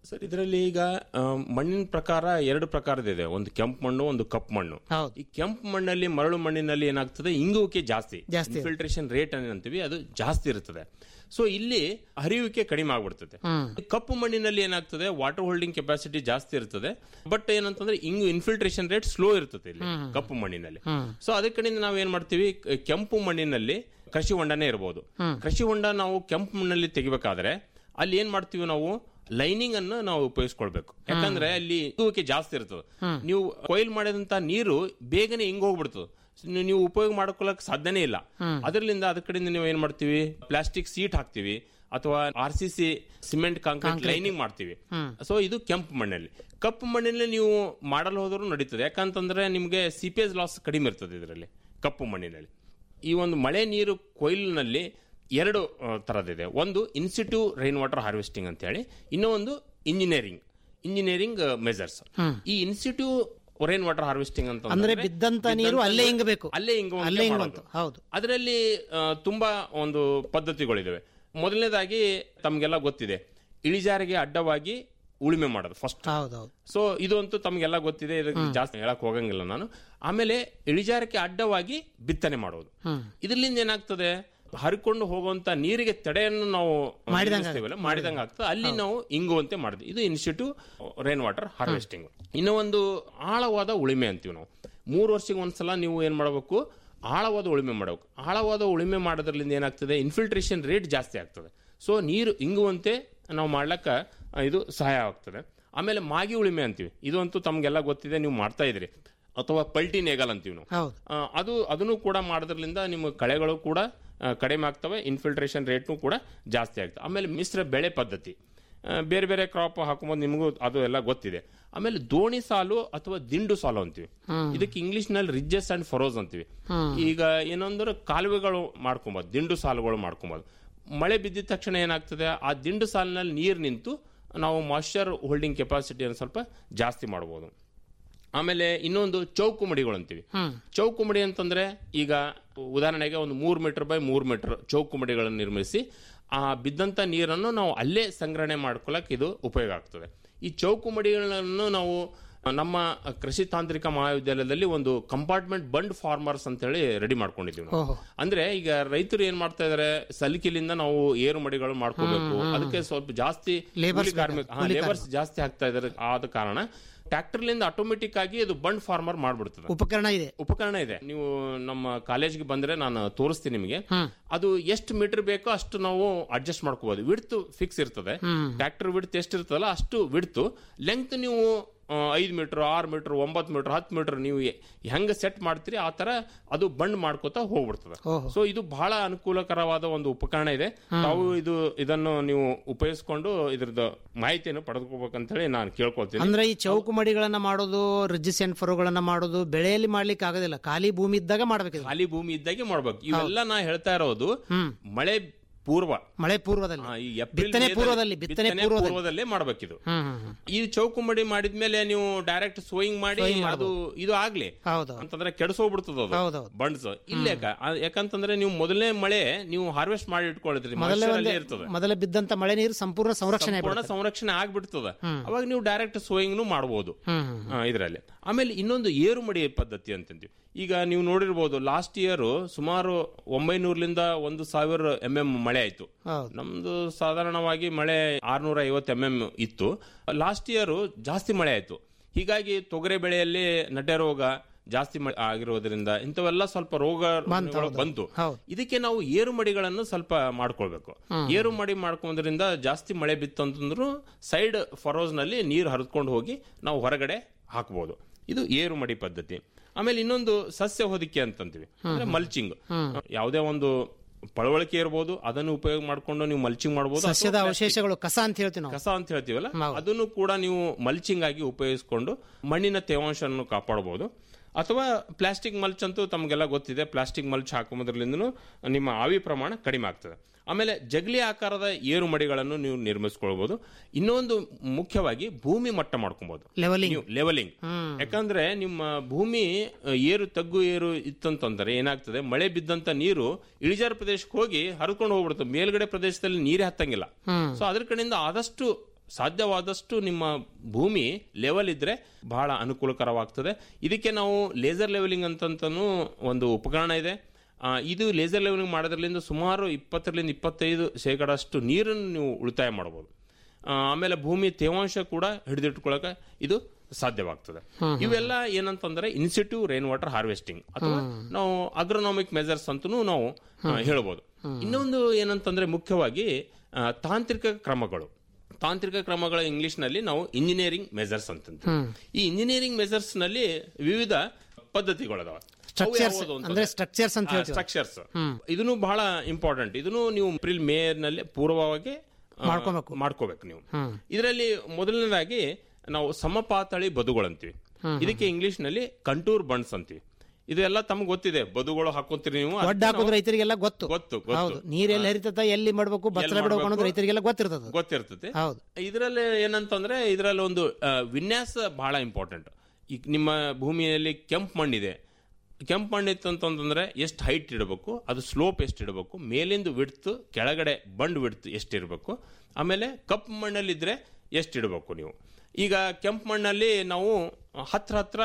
ಸರ್ ಇದರಲ್ಲಿ ಈಗ ಆ, ಮಣ್ಣಿನ ಪ್ರಕಾರ ಎರಡು ಪ್ರಕಾರದಿದೆ ಒಂದು ಕೆಂಪು ಮಣ್ಣು ಒಂದು ಕಪ್ಪು ಮಣ್ಣು
ಹೌದು.
ಈ ಕೆಂಪು ಮಣ್ಣಲ್ಲಿ ಮರಳು ಮಣ್ಣಿನಲ್ಲಿ ಏನಾಗ್ತದೆ ಇಂಗುವಿಕೆ ಜಾಸ್ತಿ
ಜಾಸ್ತಿ
ಇನ್ಫಿಲ್ಟ್ರೇಷನ್ ರೇಟ್ ಏನಂತೀವಿ ಅದು ಜಾಸ್ತಿ ಇರ್ತದೆ ಸೊ ಇಲ್ಲಿ ಹರಿಯುವಿಕೆ ಕಡಿಮೆ ಆಗ್ಬಿಡ್ತದೆ ಈ ಕಪ್ಪು ಮಣ್ಣಿನಲ್ಲಿ ಏನಾಗ್ತದೆ ವಾಟರ್ ಹೋಲ್ಡಿಂಗ್ ಕೆಪಾಸಿಟಿ ಜಾಸ್ತಿ ಇರ್ತದೆ ಬಟ್ ಏನಂತಂದ್ರೆ ಇಂಗು ಇನ್ಫಿಲ್ಟ್ರೇಷನ್ ರೇಟ್ ಸ್ಲೋ ಇರ್ತದೆ ಇಲ್ಲಿ ಕಪ್ಪು ಮಣ್ಣಿನಲ್ಲಿ ಸೊ ಅದಕ್ಕೆ ಕಡೆಯಿಂದ ನಾವು ಏನ್ ಮಾಡ್ತೀವಿ ಕ- ಕೆಂಪು ಮಣ್ಣಿನಲ್ಲಿ ಕೃಷಿ ಹೊಂಡನೇ ಇರಬಹುದು ಕೃಷಿ ಹೊಂಡ ನಾವು ಕೆಂಪು ಮಣ್ಣಲ್ಲಿ ತೆಗಿಬೇಕಾದ್ರೆ ಅಲ್ಲಿ ಏನ್ ಮಾಡ್ತೀವಿ ನಾವು ಲೈನಿಂಗ್ ಅನ್ನು ನಾವು ಉಪಯೋಗಿಸ್ಕೊಳ್ಬೇಕು ಯಾಕಂದ್ರೆ ಅಲ್ಲಿ ಇಂಗುವಿಕೆ ಜಾಸ್ತಿ ಇರ್ತದೆ ನೀವು ಕೊಯ್ಲ್ ಮಾಡಿದಂತ ನೀರು ಬೇಗನೆ ಹಿಂಗ್ ಹೋಗ್ಬಿಡ್ತದೆ ನೀವು- ನೀವು ಉಪಯೋಗ ಮಾಡ್ಕೊಳಕ್ ಸಾಧ್ಯನೇ ಇಲ್ಲ ಅದರಿಂದ ಅದ್ರ ಕಡೆಯಿಂದ ನೀವು ಏನ್ ಮಾಡ್ತೀವಿ ಪ್ಲಾಸ್ಟಿಕ್ ಸೀಟ್ ಹಾಕ್ತಿವಿ ಅಥವಾ R C C cement concrete lining ಮಾಡ್ತೀವಿ ಸೊ ಇದು ಕೆಂಪು ಮಣ್ಣಲ್ಲಿ ಕಪ್ಪು ಮಣ್ಣಿನಲ್ಲಿ ನೀವು ಮಾಡಲು ಹೋದರೂ ನಡೀತದೆ ಯಾಕಂತಂದ್ರೆ ನಿಮಗೆ ಸಿ ಪಿ ಎಸ್ ಲಾಸ್ ಕಡಿಮೆ ಇರ್ತದೆ ಇದರಲ್ಲಿ ಕಪ್ಪು ಮಣ್ಣಿನಲ್ಲಿ ಈ ಒಂದು ಮಳೆ ನೀರು ಕೊಯ್ಲಿನಲ್ಲಿ ಎರಡು ಆ, ಥರದಿದೆ ಒಂದು ಇನ್ಸ್ಟಿಟ್ಯೂ ರೈನ್ ವಾಟರ್ ಹಾರ್ವೆಸ್ಟಿಂಗ್ ಅಂತ ಹೇಳಿ ಇನ್ನೂ ಒಂದು ಇಂಜಿನಿಯರಿಂಗ್ ಇಂಜಿನಿಯರಿಂಗ್ ಮೆಜರ್ಸ್ ಈ ಇನ್ಸ್ಟಿಟ್ಯೂ ರೈನ್ ವಾಟರ್ ಹಾರ್ವೆಸ್ಟಿಂಗ್ ಅಂತ
ಅಂದ್ರೆ
ಅಂತಂದ್ರೆ
ಬಿದ್ದಂತ ನೀರು
ಬಿದ್ದಂತ
ಅಲ್ಲೇ
ನೀರು
ಇಂಗಬೇಕು.
ಅಲ್ಲೇ ಇಂಗುವಂತೆ
ಅಲ್ಲೇ
ಮಾಡೋದು.
ಇಂಗುವಂತೆ, ಹೌದು.
ಅದರಲ್ಲಿ ಆ, ತುಂಬಾ ಒಂದು ಪದ್ಧತಿಗಳಿದಾವೆ ಮೊದಲನೇದಾಗಿ ತಮಗೆಲ್ಲ ಗೊತ್ತಿದೆ ಇಳಿಜಾರಿಗೆ ಅಡ್ಡವಾಗಿ ಉಳುಮೆ ಮಾಡೋದು ಫಸ್ಟ್
ಹೌದೌದು
ಸೊ ಇದು ಅಂತೂ ತಮಗೆಲ್ಲ ಗೊತ್ತಿದೆ ಇದಕ್ಕೆ ಜಾಸ್ತಿ ಹೇಳಕ್ ಹೋಗಂಗಿಲ್ಲ ನಾನು ಆಮೇಲೆ ಇಳಿಜಾರಕ್ಕೆ ಅಡ್ಡವಾಗಿ ಬಿತ್ತನೆ ಮಾಡೋದು ಇದರಿಂದ ಏನಾಗ್ತದೆ ಹರಿಕೊಂಡು ಹೋಗುವಂತ ನೀರಿಗೆ ತಡೆಯನ್ನು ನಾವು ನಿಲ್ಲಿಸ್ತೀವಲ್ಲ, ಮಾಡಿದಂಗೆ ಆಗ್ತದೆ ಅಲ್ಲಿ ನಾವು ಇಂಗುವಂತೆ ಮಾಡಿದ್ವಿ ಇದು ಇನ್ಸ್ಟಿಟ್ಯೂ ರೈನ್ ವಾಟರ್ ಹಾರ್ವೆಸ್ಟಿಂಗ್ ಇನ್ನು ಒಂದು ಆಳವಾದ ಉಳಿಮೆ ಅಂತೀವಿ ನಾವು ಮೂರು ವರ್ಷಕ್ಕೆ ಒಂದ್ಸಲ ನೀವು ಏನ್ ಮಾಡಬೇಕು ಆಳವಾದ ಉಳುಮೆ ಮಾಡಬೇಕು ಆಳವಾದ ಉಳುಮೆ ಮಾಡೋದ್ರಿಂದ ಏನಾಗ್ತದೆ ಇನ್ಫಿಲ್ಟ್ರೇಷನ್ ರೇಟ್ ಜಾಸ್ತಿ ಆಗ್ತದೆ ಸೊ ನೀರು ಇಂಗುವಂತೆ ನಾವು ಮಾಡ್ಲಕ್ಕ ಆ, ಇದು ಸಹಾಯ ಆಗ್ತದೆ ಆಮೇಲೆ ಮಾಗಿ ಉಳುಮೆ ಅಂತೀವಿ ಇದು ಅಂತೂ ತಮಗೆಲ್ಲ ಗೊತ್ತಿದೆ ನೀವು ಮಾಡ್ತಾ ಇದ್ರಿ ಅಥವಾ ಪಲ್ಟಿ ನೇಗಲ್ ಅಂತೀವಿ ನಾವು
ಹೌದು
ಆ, ಅದು ಅದನ್ನು ಕೂಡ ಮಾಡೋದ್ರಿಂದ ನಿಮ್ಮ ಕಳೆಗಳು ಕೂಡ ಆ, ಕಡಿಮೆ ಆಗ್ತವೆ ಇನ್ಫಿಲ್ಟ್ರೇಷನ್ ರೇಟ್ನು ಕೂಡ ಜಾಸ್ತಿ ಆಗ್ತದೆ ಆಮೇಲೆ ಮಿಶ್ರ ಬೆಳೆ ಪದ್ಧತಿ ಆ, ಬೇರೆ ಬೇರೆ ಕ್ರಾಪ್ ಹಾಕುമ്പോൾ ನಿಮಗೂ ಅದು ಎಲ್ಲ ಗೊತ್ತಿದೆ ಆಮೇಲೆ ದೋಣಿ ಸಾಲು ಅಥವಾ ದಿಂಡು ಸಾಲು ಅಂತೀವಿ ಇದಕ್ಕೆ ಇಂಗ್ಲಿಷ್ ನಲ್ಲಿ ರಿಜ್ಜಸ್ ಅಂಡ್ ಫರೋಸ್ ಅಂತೀವಿ ಈಗ ಏನಂದ್ರೆ ಕಾಲುವೆಗಳು ಮಾಡ್ಕೊಬೋದು ದಿಂಡು ಸಾಲುಗಳು ಮಾಡ್ಕೊಬೋದು ಮಳೆ ಬಿದ್ದಿದ ತಕ್ಷಣ ಏನಾಗ್ತದೆ ಆ ದಿಂಡು ಸಾಲಿನಲ್ಲಿ ನೀರು ನಿಂತು ನಾವು ಮಾಯ್ಶ್ಚರ್ ಹೋಲ್ಡಿಂಗ್ ಕೆಪಾಸಿಟಿಯನ್ನು ಸ್ವಲ್ಪ ಜಾಸ್ತಿ ಮಾಡ್ಬೋದು ಆಮೇಲೆ ಇನ್ನೊಂದು ಚೌಕು ಮಡಿಗಳು ಅಂತೀವಿ ಚೌಕು ಮಡಿ ಅಂತಂದ್ರೆ ಈಗ ಉದಾಹರಣೆಗೆ ಒಂದು ಮೂರು ಮೀಟರ್ ಬೈ ಮೂರು ಮೀಟರ್ ಚೌಕು ಮಡಿಗಳನ್ನು ನಿರ್ಮಿಸಿ ಆ ಬಿದ್ದಂತ ನೀರನ್ನು ನಾವು ಅಲ್ಲೇ ಸಂಗ್ರಹಣೆ ಮಾಡ್ಕೊಳಕ್ ಇದು ಉಪಯೋಗ ಆಗ್ತದೆ ಈ ಚೌಕು ಮಡಿಗಳನ್ನು ನಾವು ನಮ್ಮ ಕೃಷಿ ತಾಂತ್ರಿಕ ಮಹಾವಿದ್ಯಾಲಯದಲ್ಲಿ ಒಂದು ಕಂಪಾರ್ಟ್ಮೆಂಟ್ ಬಂಡ್ ಫಾರ್ಮರ್ಸ್ ಅಂತ ಹೇಳಿ ರೆಡಿ ಮಾಡ್ಕೊಂಡಿದ್ದೀವಿ ನಾವು.
ಓಹೋ.
ಅಂದ್ರೆ ಈಗ ರೈತರು ಏನ್ ಮಾಡ್ತಾ ಇದಾರೆ ಸಲಿಕಿಲಿಂದ ನಾವು ಏರು ಮಡಿಗಳು ಮಾಡ್ಕೋಬೇಕು ಅದಕ್ಕೆ ಸ್ವಲ್ಪ ಜಾಸ್ತಿ
Labours
ಕೂಲಿ ಕಾರ್ಮಿಕ ಲೇಬರ್ಸ್ ಜಾಸ್ತಿ ಆಗ್ತಾ ಇದಾರೆ ಆದ ಕಾರಣ ಟ್ರ್ಯಾಕ್ಟರ್ಲಿಂದ ಆಟೋಮೆಟಿಕ್ ಆಗಿ ಅದು ಬಂಡ್ ಫಾರ್ಮರ್ ಮಾಡ್ಬಿಡ್ತದೆ
ಉಪಕರಣ ಇದೆ
ಉಪಕರಣ ಇದೆ ನೀವು ನಮ್ಮ ಕಾಲೇಜ್ಗೆ ಬಂದ್ರೆ ನಾನು ತೋರಿಸ್ತೀನಿ ನಿಮಗೆ ಅದು ಎಷ್ಟು ಮೀಟರ್ ಬೇಕೋ ಅಷ್ಟು ನಾವು ಅಡ್ಜಸ್ಟ್ ಮಾಡ್ಕೋಬಹುದು ವಿಡ್ತ್ ಫಿಕ್ಸ್ ಇರ್ತದೆ ಟ್ರ್ಯಾಕ್ಟರ್ ವಿಡ್ತ್ ಎಷ್ಟು ಇರ್ತದಲ್ಲ ಅಷ್ಟು ವಿಡ್ತ್ ಲೆಂತ್ ನೀವು ಐದು ಮೀಟರ್ ಆರು ಮೀಟರ್ ಒಂಬತ್ತು ಮೀಟರ್ ಹತ್ತು ಮೀಟರ್ ನೀವು ಎ- ಹೆಂಗ ಸೆಟ್ ಮಾಡ್ತೀರಿ ಆ ತರ ಅದು ಬಂಡ್ ಮಾಡ್ಕೋತಾ ಹೋಗ್ಬಿಡ್ತದೆ
ಓಹೋ.
ಸೊ ಇದು ಬಹಳ ಅನುಕೂಲಕರವಾದ ಒಂದು ಉಪಕರಣ ಇದೆ ತಾವು ಇದು ಇದನ್ನು ನೀವು ಉಪಯೋಗಿಸ್ಕೊಂಡು ಇದ್ರದ್ದು ಮಾಹಿತಿಯನ್ನು ಪಡೆದುಕೋಬೇಕಂತ ಹೇಳಿ ನಾನು ಕೇಳ್ಕೊಳ್ತೀನಿ
ಅಂದ್ರೆ ಈ ಚೌಕು ಮಡಿಗಳನ್ನ ಮಾಡೋದು ರಿಜಿಸ್ ಅಂಡ್ ಫರೋಗಳನ್ನ ಮಾಡೋದು ಬೆಳೆಯಲ್ಲಿ ಮಾಡ್ಲಿಕ್ಕೆ ಆಗೋದಿಲ್ಲ ಖಾಲಿ ಭೂಮಿ ಇದ್ದಾಗ ಮಾಡ್ಬೇಕು ಇದು.
ಖಾಲಿ ಭೂಮಿ ಇದ್ದಾಗೆ ಮಾಡ್ಬೇಕು ಇವೆಲ್ಲ ನಾ ಹೇಳ್ತಾ ಇರೋದು ಮಳೆ ಪೂರ್ವ
ಮಳೆ ಪೂರ್ವದಲ್ಲಿ
ಆ, ಈ ಏಪ್ರಿಲ್
ಬಿತ್ತನೆ
ಮೇದಲ್ಲಿ-
ಪೂರ್ವದಲ್ಲಿ ಬಿತ್ತನೆ
ಬಿತ್ತನೆ
ಪೂರ್ವದಲ್ಲಿ
ಪೂರ್ವದಲ್ಲೇ ಮಾಡ್ಬೇಕಿದು
ಹ್ಮ್ ಹ್ಮ್ ಹ್ಮ್.
ಈ ಚೌಕುಮಡಿ ಮಾಡಿದ್ಮೇಲೆ ನೀವು ಡೈರೆಕ್ಟ್ ಸೋಯಿಂಗ್ ಮಾಡಿ ಅದು ಇದು ಆಗ್ಲಿ
ಹೌದು
ಅಂತಂದ್ರೆ ಕೆಡಿಸೋಗ್ಬಿಡ್ತದ ಅದು
ಹೌದೌದು.
ಬಂಡ್ಸ್ ಇಲ್ಲೇ ಯಾಕಂತಂದ್ರೆ ನೀವು ಮೊದಲನೇ ಮಳೆ ನೀವು ಹಾರ್ವೆಸ್ಟ್ ಮಾಡಿ ಇಟ್ಕೊಳ್ತೀರಿ
ಮೊದಲೇ
moisture
ಒಂದೇ
ಅಲ್ಲೇ ಇರ್ತದೆ
ಮೊದಲ ಬಿದ್ದಂತ ಮಳೆ ನೀರು ಸಂಪೂರ್ಣ ಸಂರಕ್ಷಣೆ
ಸಂಪೂರ್ಣ ಸಂರಕ್ಷಣೆ ಆಗ್ಬಿಡ್ತದ ಅವಾಗ ನೀವು ಡೈರೆಕ್ಟ್ ಸೋಯಿಂಗ್ನು ಮಾಡಬಹುದು ಇದರಲ್ಲಿ ಆಮೇಲೆ ಇನ್ನೊಂದು ಏರು ಮಡಿ ಪದ್ಧತಿ ಅಂತಂತೀವಿ ಈಗ ನೀವು ನೋಡಿರ್ಬೋದು ಲಾಸ್ಟ್ ಇಯರ್ ಸುಮಾರು ಒಂಬೈನೂರ್ಲಿಂದ ಒಂದು ಸಾವಿರ ಎಂ ಎಂ ಮಳೆ ಆಯ್ತು
ಹೌದು
ನಮ್ದು ಸಾಧಾರಣವಾಗಿ ಮಳೆ ಆರ್ನೂರ ಐವತ್ತು ಎಂ ಎಂ ಇತ್ತು ಲಾಸ್ಟ್ ಇಯರ್ ಜಾಸ್ತಿ ಮಳೆ ಆಯ್ತು ಹೀಗಾಗಿ ತೊಗರೆ ಬೆಳೆಯಲ್ಲಿ ನಟೆ ರೋಗ ಜಾಸ್ತಿ ಮಳೆ ಆಗಿರೋದ್ರಿಂದ ಇಂಥವೆಲ್ಲ ಸ್ವಲ್ಪ ರೋಗ ಬಂತು
ಹೌದು.
ಇದಕ್ಕೆ ನಾವು ಏರು ಮಡಿಗಳನ್ನು ಸ್ವಲ್ಪ ಮಾಡ್ಕೊಳ್ಬೇಕು ಏರು ಮಡಿ ಮಾಡ್ಕೊಂಡ್ರಿಂದ ಜಾಸ್ತಿ ಮಳೆ ಬಿತ್ತು ಅಂತಂದ್ರು ಸೈಡ್ ಫರೋಸ್ ನಲ್ಲಿ ನೀರು ಹರಿದ್ಕೊಂಡು ಹೋಗಿ ನಾವು ಹೊರಗಡೆ ಹಾಕಬಹುದು ಇದು ಏರು ಮಡಿ ಪದ್ಧತಿ ಆಮೇಲೆ ಇನ್ನೊಂದು ಸಸ್ಯ ಹೊದಿಕೆ ಅಂತಂತೀವಿ ಅಂದ್ರೆ ಮಲ್ಚಿಂಗ್ ಯಾವುದೇ ಒಂದು ಪಳವಳಿಕೆ ಇರ್ಬೋದು ಅದನ್ನು ಉಪಯೋಗ ಮಾಡ್ಕೊಂಡು ನೀವು ಮಲ್ಚಿಂಗ್ ಮಾಡಬಹುದು
ಸಸ್ಯದ ಅವಶೇಷಗಳು ಕಸ ಅಂತ ಹೇಳ್ತೀವಿ ನಾವು
ಕಸ ಅಂತ ಹೇಳ್ತೀವಲ್ಲ ಅದನ್ನು ಕೂಡ ನೀವು ಮಲ್ಚಿಂಗ್ ಆಗಿ ಉಪಯೋಗಿಸಿಕೊಂಡು ಮಣ್ಣಿನ ತೇವಾಂಶವನ್ನು ಕಾಪಾಡಬಹುದು ಅಥವಾ ಪ್ಲಾಸ್ಟಿಕ್ ಮಲ್ಚ್ ಅಂತೂ ತಮಗೆಲ್ಲ ಗೊತ್ತಿದೆ ಪ್ಲಾಸ್ಟಿಕ್ ಮಲ್ಚ್ ಹಾಕುವುದರಿಂದ ನಿಮ್ಮ ಆವಿ ಪ್ರಮಾಣ ಕಡಿಮೆ ಆಗ್ತದೆ ಆಮೇಲೆ ಜಗಲಿ ಆಕಾರದ ಏರು ಮಡಿಗಳನ್ನು ನೀವು ನಿರ್ಮಿಸ್ಕೊಳ್ಬಹುದು ಇನ್ನೊಂದು ಮುಖ್ಯವಾಗಿ ಭೂಮಿ ಮಟ್ಟ ಮಾಡ್ಕೊಬಹುದು
ಲೆವೆಲಿಂಗ್
ನೀವು ಲೆವೆಲಿಂಗ್ ಯಾಕಂದ್ರೆ ನಿಮ್ಮ ಭೂಮಿ ಅ, ಏರು ತಗ್ಗು ಏರು ಇತ್ತಂತಂದ್ರೆ ಏನಾಗ್ತದೆ ಮಳೆ ಬಿದ್ದಂತ ನೀರು ಇಳಿಜಾರು ಪ್ರದೇಶಕ್ಕೆ ಹೋಗಿ ಹರಿಕೊಂಡು ಹೋಗ್ಬಿಡುತ್ತೆ ಮೇಲ್ಗಡೆ ಪ್ರದೇಶದಲ್ಲಿ ನೀರೇ ಹತ್ತಂಗಿಲ್ಲ ಸೊ ಅದ್ರ ಕಡೆಯಿಂದ ಆದಷ್ಟು ಸಾಧ್ಯವಾದಷ್ಟು ನಿಮ್ಮ ಭೂಮಿ ಲೆವೆಲ್ ಇದ್ರೆ ಬಹಳ ಅನುಕೂಲಕರವಾಗ್ತದೆ ಇದಕ್ಕೆ ನಾವು ಲೇಸರ್ ಲೆವೆಲಿಂಗ್ ಅಂತಂತನೂ ಒಂದು ಉಪಕರಣ ಇದೆ ಆ, ಇದು ಲೇಸರ್ ಲೆವೆಲಿಂಗ್ ಮಾಡೋದ್ರಲ್ಲಿಂದ ಸುಮಾರು ಇಪ್ಪತ್ತರಿಂದ ಇಪ್ಪತ್ತೈದು ಶೇಕಡಷ್ಟು ನೀರನ್ನು ನೀವು ಉಳಿತಾಯ ಮಾಡ್ಬೋದು ಆ, ಆಮೇಲೆ ಭೂಮಿ ತೇವಾಂಶ ಕೂಡ ಹಿಡಿದಿಟ್ಕೊಳ್ಳೋಕೆ ಇದು ಸಾಧ್ಯವಾಗ್ತದೆ ಇವೆಲ್ಲ ಏನಂತಂದ್ರೆ ಇನ್ಸಿಟಿವ್ ರೈನ್ ವಾಟರ್ ಹಾರ್ವೆಸ್ಟಿಂಗ್ ಅಥವಾ ನಾವು ಅಗ್ರೋನಾಮಿಕ್ ಮೆಜರ್ಸ್ ಅಂತನೂ ನಾವು ಆ, ಹೇಳ್ಬೋದು ಇನ್ನೊಂದು ಏನಂತಂದ್ರೆ ಮುಖ್ಯವಾಗಿ ಆ, ತಾಂತ್ರಿಕ ಕ್ರಮಗಳು ತಾಂತ್ರಿಕ ಕ್ರಮಗಳ ಇಂಗ್ಲಿಷ್ನಲ್ಲಿ ನಾವು ಇಂಜಿನಿಯರಿಂಗ್ ಮೆಜರ್ಸ್ ಅಂತಂತೀವಿ ಈ ಇಂಜಿನಿಯರಿಂಗ್ ಮೆಜರ್ಸ್ ನಲ್ಲಿ ವಿವಿಧ ಪದ್ಧತಿಗಳದಾವ
Structures, ಅಂದ್ರೆ structures ಅಂತ ಹೇಳ್ತೀವಿ.
ಸ್ಟ್ರಕ್ಚರ್ಸ್ ಇದನ್ನು ಬಹಳ ಇಂಪಾರ್ಟೆಂಟ್ ಇದನ್ನು ನೀವು ಏಪ್ರಿಲ್ ಮೇ ನಲ್ಲಿ ಪೂರ್ವವಾಗಿ ಆ,
ಮಾಡ್ಕೊಬೇಕು.
ಮಾಡ್ಕೋಬೇಕು ನೀವು ಇದರಲ್ಲಿ ಮೊದಲನೇದಾಗಿ ನಾವು ಸಮಪಾತಳಿ ಬದುಗಳಂತೀವಿ ಇದಕ್ಕೆ ಇಂಗ್ಲಿಷ್ ನಲ್ಲಿ ಕಂಟೂರ್ ಬಂಡ್ಸ್ ಅಂತೀವಿ ಇದೆಲ್ಲ ತಮ್ಗೆ ಗೊತ್ತಿದೆ ಬದುಗಳು ಹಾಕೋತೀರಿ ನೀವು
ಒಡ್ಡ ಹಾಕೋದು ರೈತರಿಗೆಲ್ಲ ಗೊತ್ತು
ಗೊತ್ತು ಗೊತ್ತು
ಹೌದು ನೀರ್ ಎಲ್ಲಿ ಹರಿತದ ಎಲ್ಲಿ ಮಾಡ್ಬೇಕು ಬಚ್ಚಲ
ಎಲ್ಲಿ
ಬಿಡ್ಬೇಕು ಅನ್ನೋದು
ಮಾಡ್ಬೇಕು?
ರೈತರಿಗೆಲ್ಲ ಗೊತ್ತಿರ್ತದ
ಗೊತ್ತಿರ್ತದೆ
ಹೌದು
ಇದರಲ್ಲಿ ಏನಂತಂದ್ರೆ ಇದರಲ್ಲಿ ಒಂದು ಆ, ವಿನ್ಯಾಸ ಬಹಳ ಇಂಪಾರ್ಟೆಂಟ್ ಈಗ ನಿಮ್ಮ ಭೂಮಿಯಲ್ಲಿ ಕೆಂಪು ಮಣ್ಣಿದೆ ಕೆಂಪು ಮಣ್ಣು ಇತ್ತು ಅಂತಂದ್ರೆ ಎಷ್ಟು ಹೈಟ್ ಇಡಬೇಕು ಅದು ಸ್ಲೋಪ್ ಎಷ್ಟು ಇಡಬೇಕು ಮೇಲಿಂದ ವಿಡ್ತು ಕೆಳಗಡೆ ಬಂಡ್ ವಿಡ್ತು ಎಷ್ಟು ಇರಬೇಕು ಆಮೇಲೆ ಕಪ್ಪು ಮಣ್ಣಲ್ಲಿದ್ರೆ ಎಷ್ಟು ಇಡಬೇಕು ನೀವು ಈಗ ಕೆಂಪು ಮಣ್ಣಲ್ಲಿ ನಾವು ಹತ್ರ ಹತ್ರ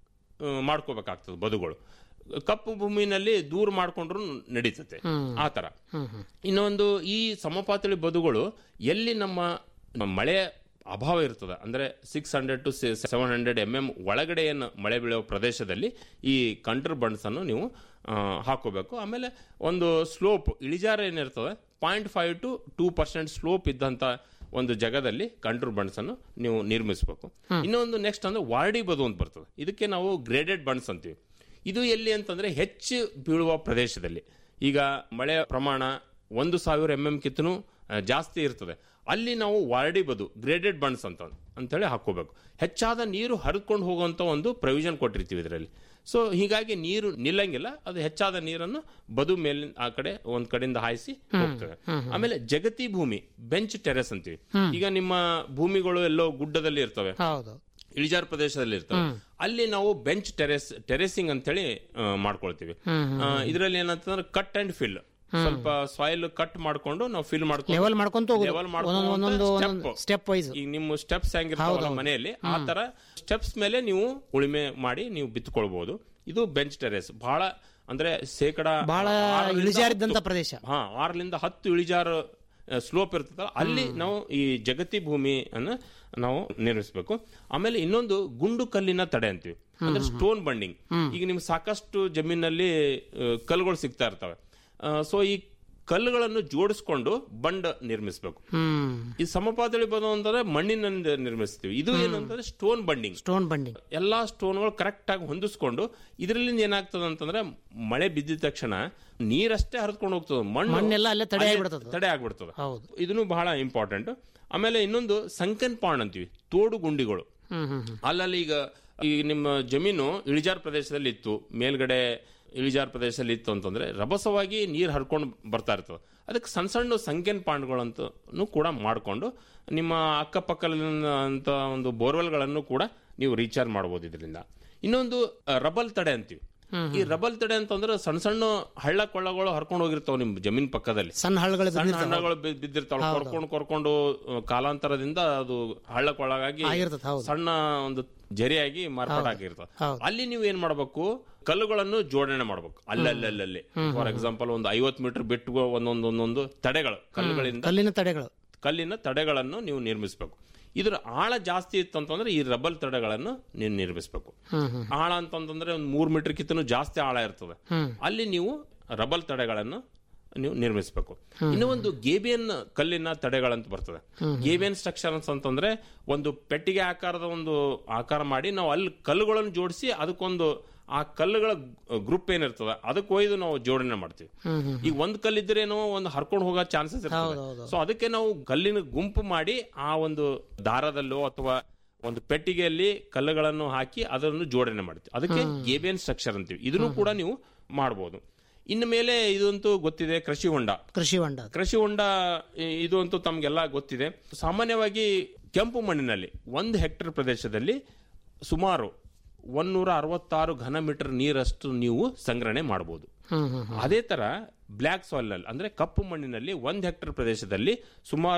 ಆ, ಮಾಡ್ಕೋಬೇಕಾಗ್ತದೆ ಬದುಗಳು ಕಪ್ಪು ಭೂಮಿನಲ್ಲಿ ದೂರ ಮಾಡ್ಕೊಂಡ್ರು ನಡೀತತೆ ಆ ತರ ಇನ್ನೊಂದು ಈ ಸಮಪಾತಳಿ ಬದುಗಳು ಎಲ್ಲಿ ನಮ್ಮ ನಮ್ಮ ಮಳೆ ಅಭಾವ ಇರ್ತದೆ ಅಂದ್ರೆ six hundred to seven hundred M M ಒಳಗಡೆ ಏನು ಮಳೆ ಬೀಳೋ ಪ್ರದೇಶದಲ್ಲಿ ಈ ಕಂಟ್ರ್ ಬಂಡ್ಸ್ ಅನ್ನು ನೀವು ಆ, ಹಾಕೋಬೇಕು ಆಮೇಲೆ ಒಂದು ಸ್ಲೋಪ್ ಇಳಿಜಾರ ಏನಿರ್ತದೆ point five to two percent slope ಇದ್ದಂತ ಒಂದು ಜಾಗದಲ್ಲಿ ಕಂಟ್ರೋಲ್ ಬಂಡ್ಸ್ ಅನ್ನು ನೀವು ನಿರ್ಮಿಸಬೇಕು ಇನ್ನೊಂದು ನೆಕ್ಸ್ಟ್ ಅಂದ್ರೆ ವಾರ್ಡಿ ಬದು ಅಂತ ಬರ್ತದೆ ಇದಕ್ಕೆ ನಾವು ಗ್ರೇಡೆಡ್ ಬಂಡ್ಸ್ ಅಂತೀವಿ ಇದು ಎಲ್ಲಿ ಅಂತಂದ್ರೆ ಹೆಚ್ಚು ಬೀಳುವ ಪ್ರದೇಶದಲ್ಲಿ ಈಗ ಮಳೆ ಪ್ರಮಾಣ ಒಂದು ಸಾವಿರ ಎಂ ಎಂ ಕಿತ್ತನು ಜಾಸ್ತಿ ಇರ್ತದೆ ಅಲ್ಲಿ ನಾವು ವಾರ್ಡಿ ಬದು ಗ್ರೇಡೆಡ್ ಬಂಡ್ಸ್ ಅಂತ ಅಂತೇಳಿ ಹಾಕೋಬೇಕು ಹೆಚ್ಚಾದ ನೀರು ಹರಿದ್ಕೊಂಡು ಹೋಗುವಂತ ಒಂದು ಪ್ರೊವಿಷನ್ ಕೊಟ್ಟಿರ್ತೀವಿ ಇದರಲ್ಲಿ ಸೊ ಹೀಗಾಗಿ ನೀರು ನಿಲ್ಲಂಗಿಲ್ಲ ಅದು ಹೆಚ್ಚಾದ ನೀರನ್ನು ಬದು ಮೇಲಿನ ಆ ಕಡೆ ಒಂದ್ ಕಡೆಯಿಂದ ಹಾಯಿಸಿ ಹೋಗ್ತದೆ ಆಮೇಲೆ ಜಗತಿ ಭೂಮಿ ಬೆಂಚ್ ಟೆರೆಸ್ ಅಂತೀವಿ ಈಗ ನಿಮ್ಮ ಭೂಮಿಗಳು ಎಲ್ಲೋ ಗುಡ್ಡದಲ್ಲಿ ಇರ್ತವೆ
ಹೌದು
ಇಳಿಜಾರು ಪ್ರದೇಶದಲ್ಲಿ ಇರ್ತವೆ ಅಲ್ಲಿ ನಾವು ಬೆಂಚ್ ಟೆರೆಸ್ ಟೆರೆಸಿಂಗ್ ಅಂತೇಳಿ ಆ, ಮಾಡ್ಕೊಳ್ತೀವಿ ಇದರಲ್ಲಿ ಏನಂತಂದ್ರೆ ಕಟ್ ಅಂಡ್ ಫಿಲ್ ಸ್ವಲ್ಪ ಸಾಯಿಲ್ ಕಟ್ ಮಾಡ್ಕೊಂಡು ನಾವು ಫಿಲ್ ಮಾಡ್ಕೊಂಡು
ಲೆವೆಲ್ ಮಾಡ್ಕೊಂತ ಹೋಗುದು
level
ಒಂದೊಂದು ಒಂದೊಂದು ಒಂದೊಂದು
step.
ಸ್ಟೆಪ್ ವೈಸ್
ಈಗ ನಿಮ್ಮ ಸ್ಟೆಪ್ಸ್ ಹೆಂಗಿರ್ತಾವಲ್ಲ ಮನೆಯಲ್ಲಿ ಆ ತರ ಸ್ಟೆಪ್ಸ್ ಮೇಲೆ ನೀವು ಉಳಿಮೆ ಮಾಡಿ ನೀವು ಬಿತ್ತುಕೊಳ್ಬಹುದು ಇದು ಬೆಂಚ್ ಟೆರೆಸ್ ಬಹಳ ಅಂದ್ರೆ ಶೇಕಡ
ಬಹಳ
ಆರರಿಂದ
ಇಳಿಜಾರಿದ್ದಂತ
ಹತ್ತು-
ಪ್ರದೇಶ.
ಹಾ ಆರರಿಂದ ಹತ್ತು ಇಳಿಜಾರು ಸ್ಲೋಪ್ ಇರ್ತದಲ್ಲ ಅಲ್ಲಿ ನಾವು ಈ ಜಗತಿ ಭೂಮಿಯನ್ನು ನಾವು ನಿರ್ಮಿಸಬೇಕು ಆಮೇಲೆ ಇನ್ನೊಂದು ಗುಂಡು ಕಲ್ಲಿನ ತಡೆ ಅಂತೀವಿ ಅಂದ್ರೆ ಸ್ಟೋನ್ ಬಂಡಿಂಗ್ ಈಗ ನಿಮ್ಗೆ ಸಾಕಷ್ಟು ಜಮೀನಲ್ಲಿ ಆ, ಕಲ್ಲುಗಳು ಸಿಗ್ತಾ ಇರ್ತವೆ ಸೊ ಈ ಕಲ್ಲುಗಳನ್ನು ಜೋಡಿಸ್ಕೊಂಡು ಬಂಡ್ ನಿರ್ಮಿಸಬೇಕು
ಹ್ಮ್
ಈ ಸಮಪಾತಳಿ ಬದು ಅಂತಂದ್ರೆ ಮಣ್ಣಿನಿಂದ ನಿರ್ಮಿಸ್ತೀವಿ ಇದು ಏನಂತಂದ್ರೆ ಸ್ಟೋನ್ ಬಂಡಿಂಗ್
ಸ್ಟೋನ್ ಬಂಡಿಂಗ್
ಎಲ್ಲಾ ಸ್ಟೋನ್ಗಳು ಕರೆಕ್ಟ್ ಆಗಿ ಹೊಂದಿಸ್ಕೊಂಡು ಇದರಿಂದ ಏನಾಗ್ತದೆ ಅಂತಂದ್ರೆ ಮಳೆ ಬಿದ್ದಿದ ತಕ್ಷಣ ನೀರಷ್ಟೇ ಹರಿದ್ಕೊಂಡು ಹೋಗ್ತದೆ ಮಣ್ಣು
ಮಣ್ಣೆಲ್ಲ ಅಲ್ಲೇ ತಡೆ
ಅಲ್ಲೇ
ಆಗ್ಬಿಡ್ತದೆ.
ತಡೆ ಆಗ್ಬಿಡ್ತದೆ
ಹೌದು
ಇದನ್ನು ಬಹಳ ಇಂಪಾರ್ಟೆಂಟ್ ಆಮೇಲೆ ಇನ್ನೊಂದು ಸಂಕನ್ ಪಾಂಡ್ ಅಂತೀವಿ ತೋಡು ಗುಂಡಿಗಳು
ಹ್ಮ್ ಹ್ಮ್ ಹ್ಮ್
ಅಲ್ಲಲ್ಲಿ ಈಗ ಈ ನಿಮ್ಮ ಜಮೀನು ಇಳಿಜಾರು ಪ್ರದೇಶದಲ್ಲಿ ಇತ್ತು ಮೇಲ್ಗಡೆ ಇಳಿಜಾರು ಪ್ರದೇಶದಲ್ಲಿ ಇತ್ತು ಅಂತಂದ್ರೆ ರಭಸವಾಗಿ ನೀರು ಹರ್ಕೊಂಡು ಬರ್ತಾ ಇರ್ತದೆ ಅದಕ್ಕೆ ಸಣ್ಣ ಸಣ್ಣ ಸಂಖ್ಯನ್ ಪಾಂಡ್ಗಳಂತೂ ಕೂಡ ಮಾಡಿಕೊಂಡು ನಿಮ್ಮ ಅಕ್ಕಪಕ್ಕದ ಅಂತ ಒಂದು ಬೋರ್ವೆಲ್ಗಳನ್ನು ಕೂಡ ನೀವು ರೀಚಾರ್ಜ್ ಮಾಡ್ಬೋದು ಇದರಿಂದ ಇನ್ನೊಂದು ಆ, ರಬಲ್ ತಡೆ ಅಂತೀವಿ ಈ ರಬಲ್ ತಡೆ ಅಂತಂದ್ರೆ ಸಣ್ಣ ಸಣ್ಣ ಹಳ್ಳ ಕೊಳ್ಳಗಳು ಹರ್ಕೊಂಡು ಹೋಗಿರ್ತಾವ ನಿಮ್ ಜಮೀನ್ ಪಕ್ಕದಲ್ಲಿ
ಸಣ್ಣ ಹಳ್ಳಗಳು
ಸಣ್ಣ ಹಣ್ಣಗಳು ಬಿ- ಬಿದ್ದಿರ್ತಾವ ಕರ್ಕೊಂಡು ಕರ್ಕೊಂಡು ಆ, ಕಾಲಾಂತರದಿಂದ ಅದು ಹಳ್ಳಕ್ಕೊಳಗಾಗಿ
ಆಗಿರ್ತದೆ, ಹೌದು.
ಸಣ್ಣ ಒಂದು ಜರಿಯಾಗಿ ಮಾರ್ಪಾಟಾಗಿರ್ತದೆ
ಹೌದು.
ಅಲ್ಲಿ ನೀವು ಏನ್ ಮಾಡ್ಬೇಕು ಕಲ್ಲುಗಳನ್ನು ಜೋಡಣೆ ಮಾಡ್ಬೇಕು ಅಲ್ಲಲ್ಲಲ್ಲಿ ಫಾರ್ ಎಕ್ಸಾಂಪಲ್ ಒಂದು ಐವತ್ ಮೀಟರ್ ಬಿಟ್ಟು ಒಂದೊಂದು ಒಂದೊಂದು ತಡೆಗಳು ಕಲ್ಲುಗಳಿಂದ
ಕಲ್ಲಿನ ತಡೆಗಳು
ಕಲ್ಲಿನ ತಡೆಗಳನ್ನು ನೀವು ನಿರ್ಮಿಸಬೇಕು ಇದರ ಆಳ ಜಾಸ್ತಿ ಇತ್ತು ಅಂತಂದ್ರೆ ಈ ರಬ್ಬಲ್ ತಡೆಗಳನ್ನು ನೀವು ನಿರ್ಮಿಸಬೇಕು ಆಳ ಅಂತಂದ್ರೆ ಒಂದು ಮೂರ್ ಮೀಟರ್ ಕಿತ್ತನು ಜಾಸ್ತಿ ಆಳ ಇರ್ತದೆ ಅಲ್ಲಿ ನೀವು ರಬ್ಬಲ್ ತಡೆಗಳನ್ನು ನೀವು ನಿರ್ಮಿಸಬೇಕು ಇನ್ನು ಒಂದು ಗೇಬಿಯನ್ ಕಲ್ಲಿನ ತಡೆಗಳಂತ ಬರ್ತದೆ ಗೇಬಿಯನ್ ಸ್ಟ್ರಕ್ಚರ್ಸ್ ಅಂತಂದ್ರೆ ಒಂದು ಪೆಟ್ಟಿಗೆ ಆಕಾರದ ಒಂದು ಆಕಾರ ಮಾಡಿ ನಾವು ಅಲ್ಲಿ ಕಲ್ಲುಗಳನ್ನು ಜೋಡಿಸಿ ಅದಕ್ಕೊಂದು ಆ ಕಲ್ಲುಗಳ ಗ್ರೂಪ್ ಏನಿರ್ತದೆ ಅದಕ್ಕೆ ಒಯ್ದು ನಾವು ಜೋಡಣೆ ಮಾಡ್ತೀವಿ ಈಗ ಒಂದ್ ಕಲ್ಲಿದ್ರೇನೋ ಒಂದು ಹರ್ಕೊಂಡು ಹೋಗೋ ಚಾನ್ಸಸ್ ಇರ್ತದೆ ಸೊ ಅದಕ್ಕೆ ನಾವು ಕಲ್ಲಿನ ಗುಂಪು ಮಾಡಿ ಆ ಒಂದು ದಾರದಲ್ಲೋ ಅಥವಾ ಒಂದು ಪೆಟ್ಟಿಗೆಯಲ್ಲಿ ಕಲ್ಲುಗಳನ್ನು ಹಾಕಿ ಅದನ್ನು ಜೋಡಣೆ ಮಾಡ್ತೀವಿ ಅದಕ್ಕೆ ಗೇಬಿಯನ್ ಸ್ಟ್ರಕ್ಚರ್ ಅಂತೀವಿ ಇದನ್ನು ಕೂಡ ನೀವು ಮಾಡಬಹುದು ಇನ್ನು ಮೇಲೆ ಇದಂತೂ ಗೊತ್ತಿದೆ ಕೃಷಿ ಹೊಂಡ
ಕೃಷಿ ಹೊಂಡ
ಕೃಷಿ ಹೊಂಡ ಇ- ಇದು ಅಂತೂ ತಮ್ಗೆಲ್ಲ ಗೊತ್ತಿದೆ ಸಾಮಾನ್ಯವಾಗಿ ಕೆಂಪು ಮಣ್ಣಿನಲ್ಲಿ ಒಂದು ಹೆಕ್ಟೇರ್ ಪ್ರದೇಶದಲ್ಲಿ ಸುಮಾರು ಒಂದೂರ ಅರವತ್ತಾರು ಘನ ಮೀಟರ್ ನೀರಷ್ಟು ನೀವು ಸಂಗ್ರಹಣೆ ಮಾಡಬಹುದು
ಹ್ಮ್ ಹ್ಮ್
ಅದೇ ತರ ಬ್ಲ್ಯಾಕ್ ಸಾಯಿಲ್ ನಲ್ಲಿ ಅಂದ್ರೆ ಕಪ್ಪು ಮಣ್ಣಿನಲ್ಲಿ ಒಂದ್ ಹೆಕ್ಟರ್ ಪ್ರದೇಶದಲ್ಲಿ ಸುಮಾರು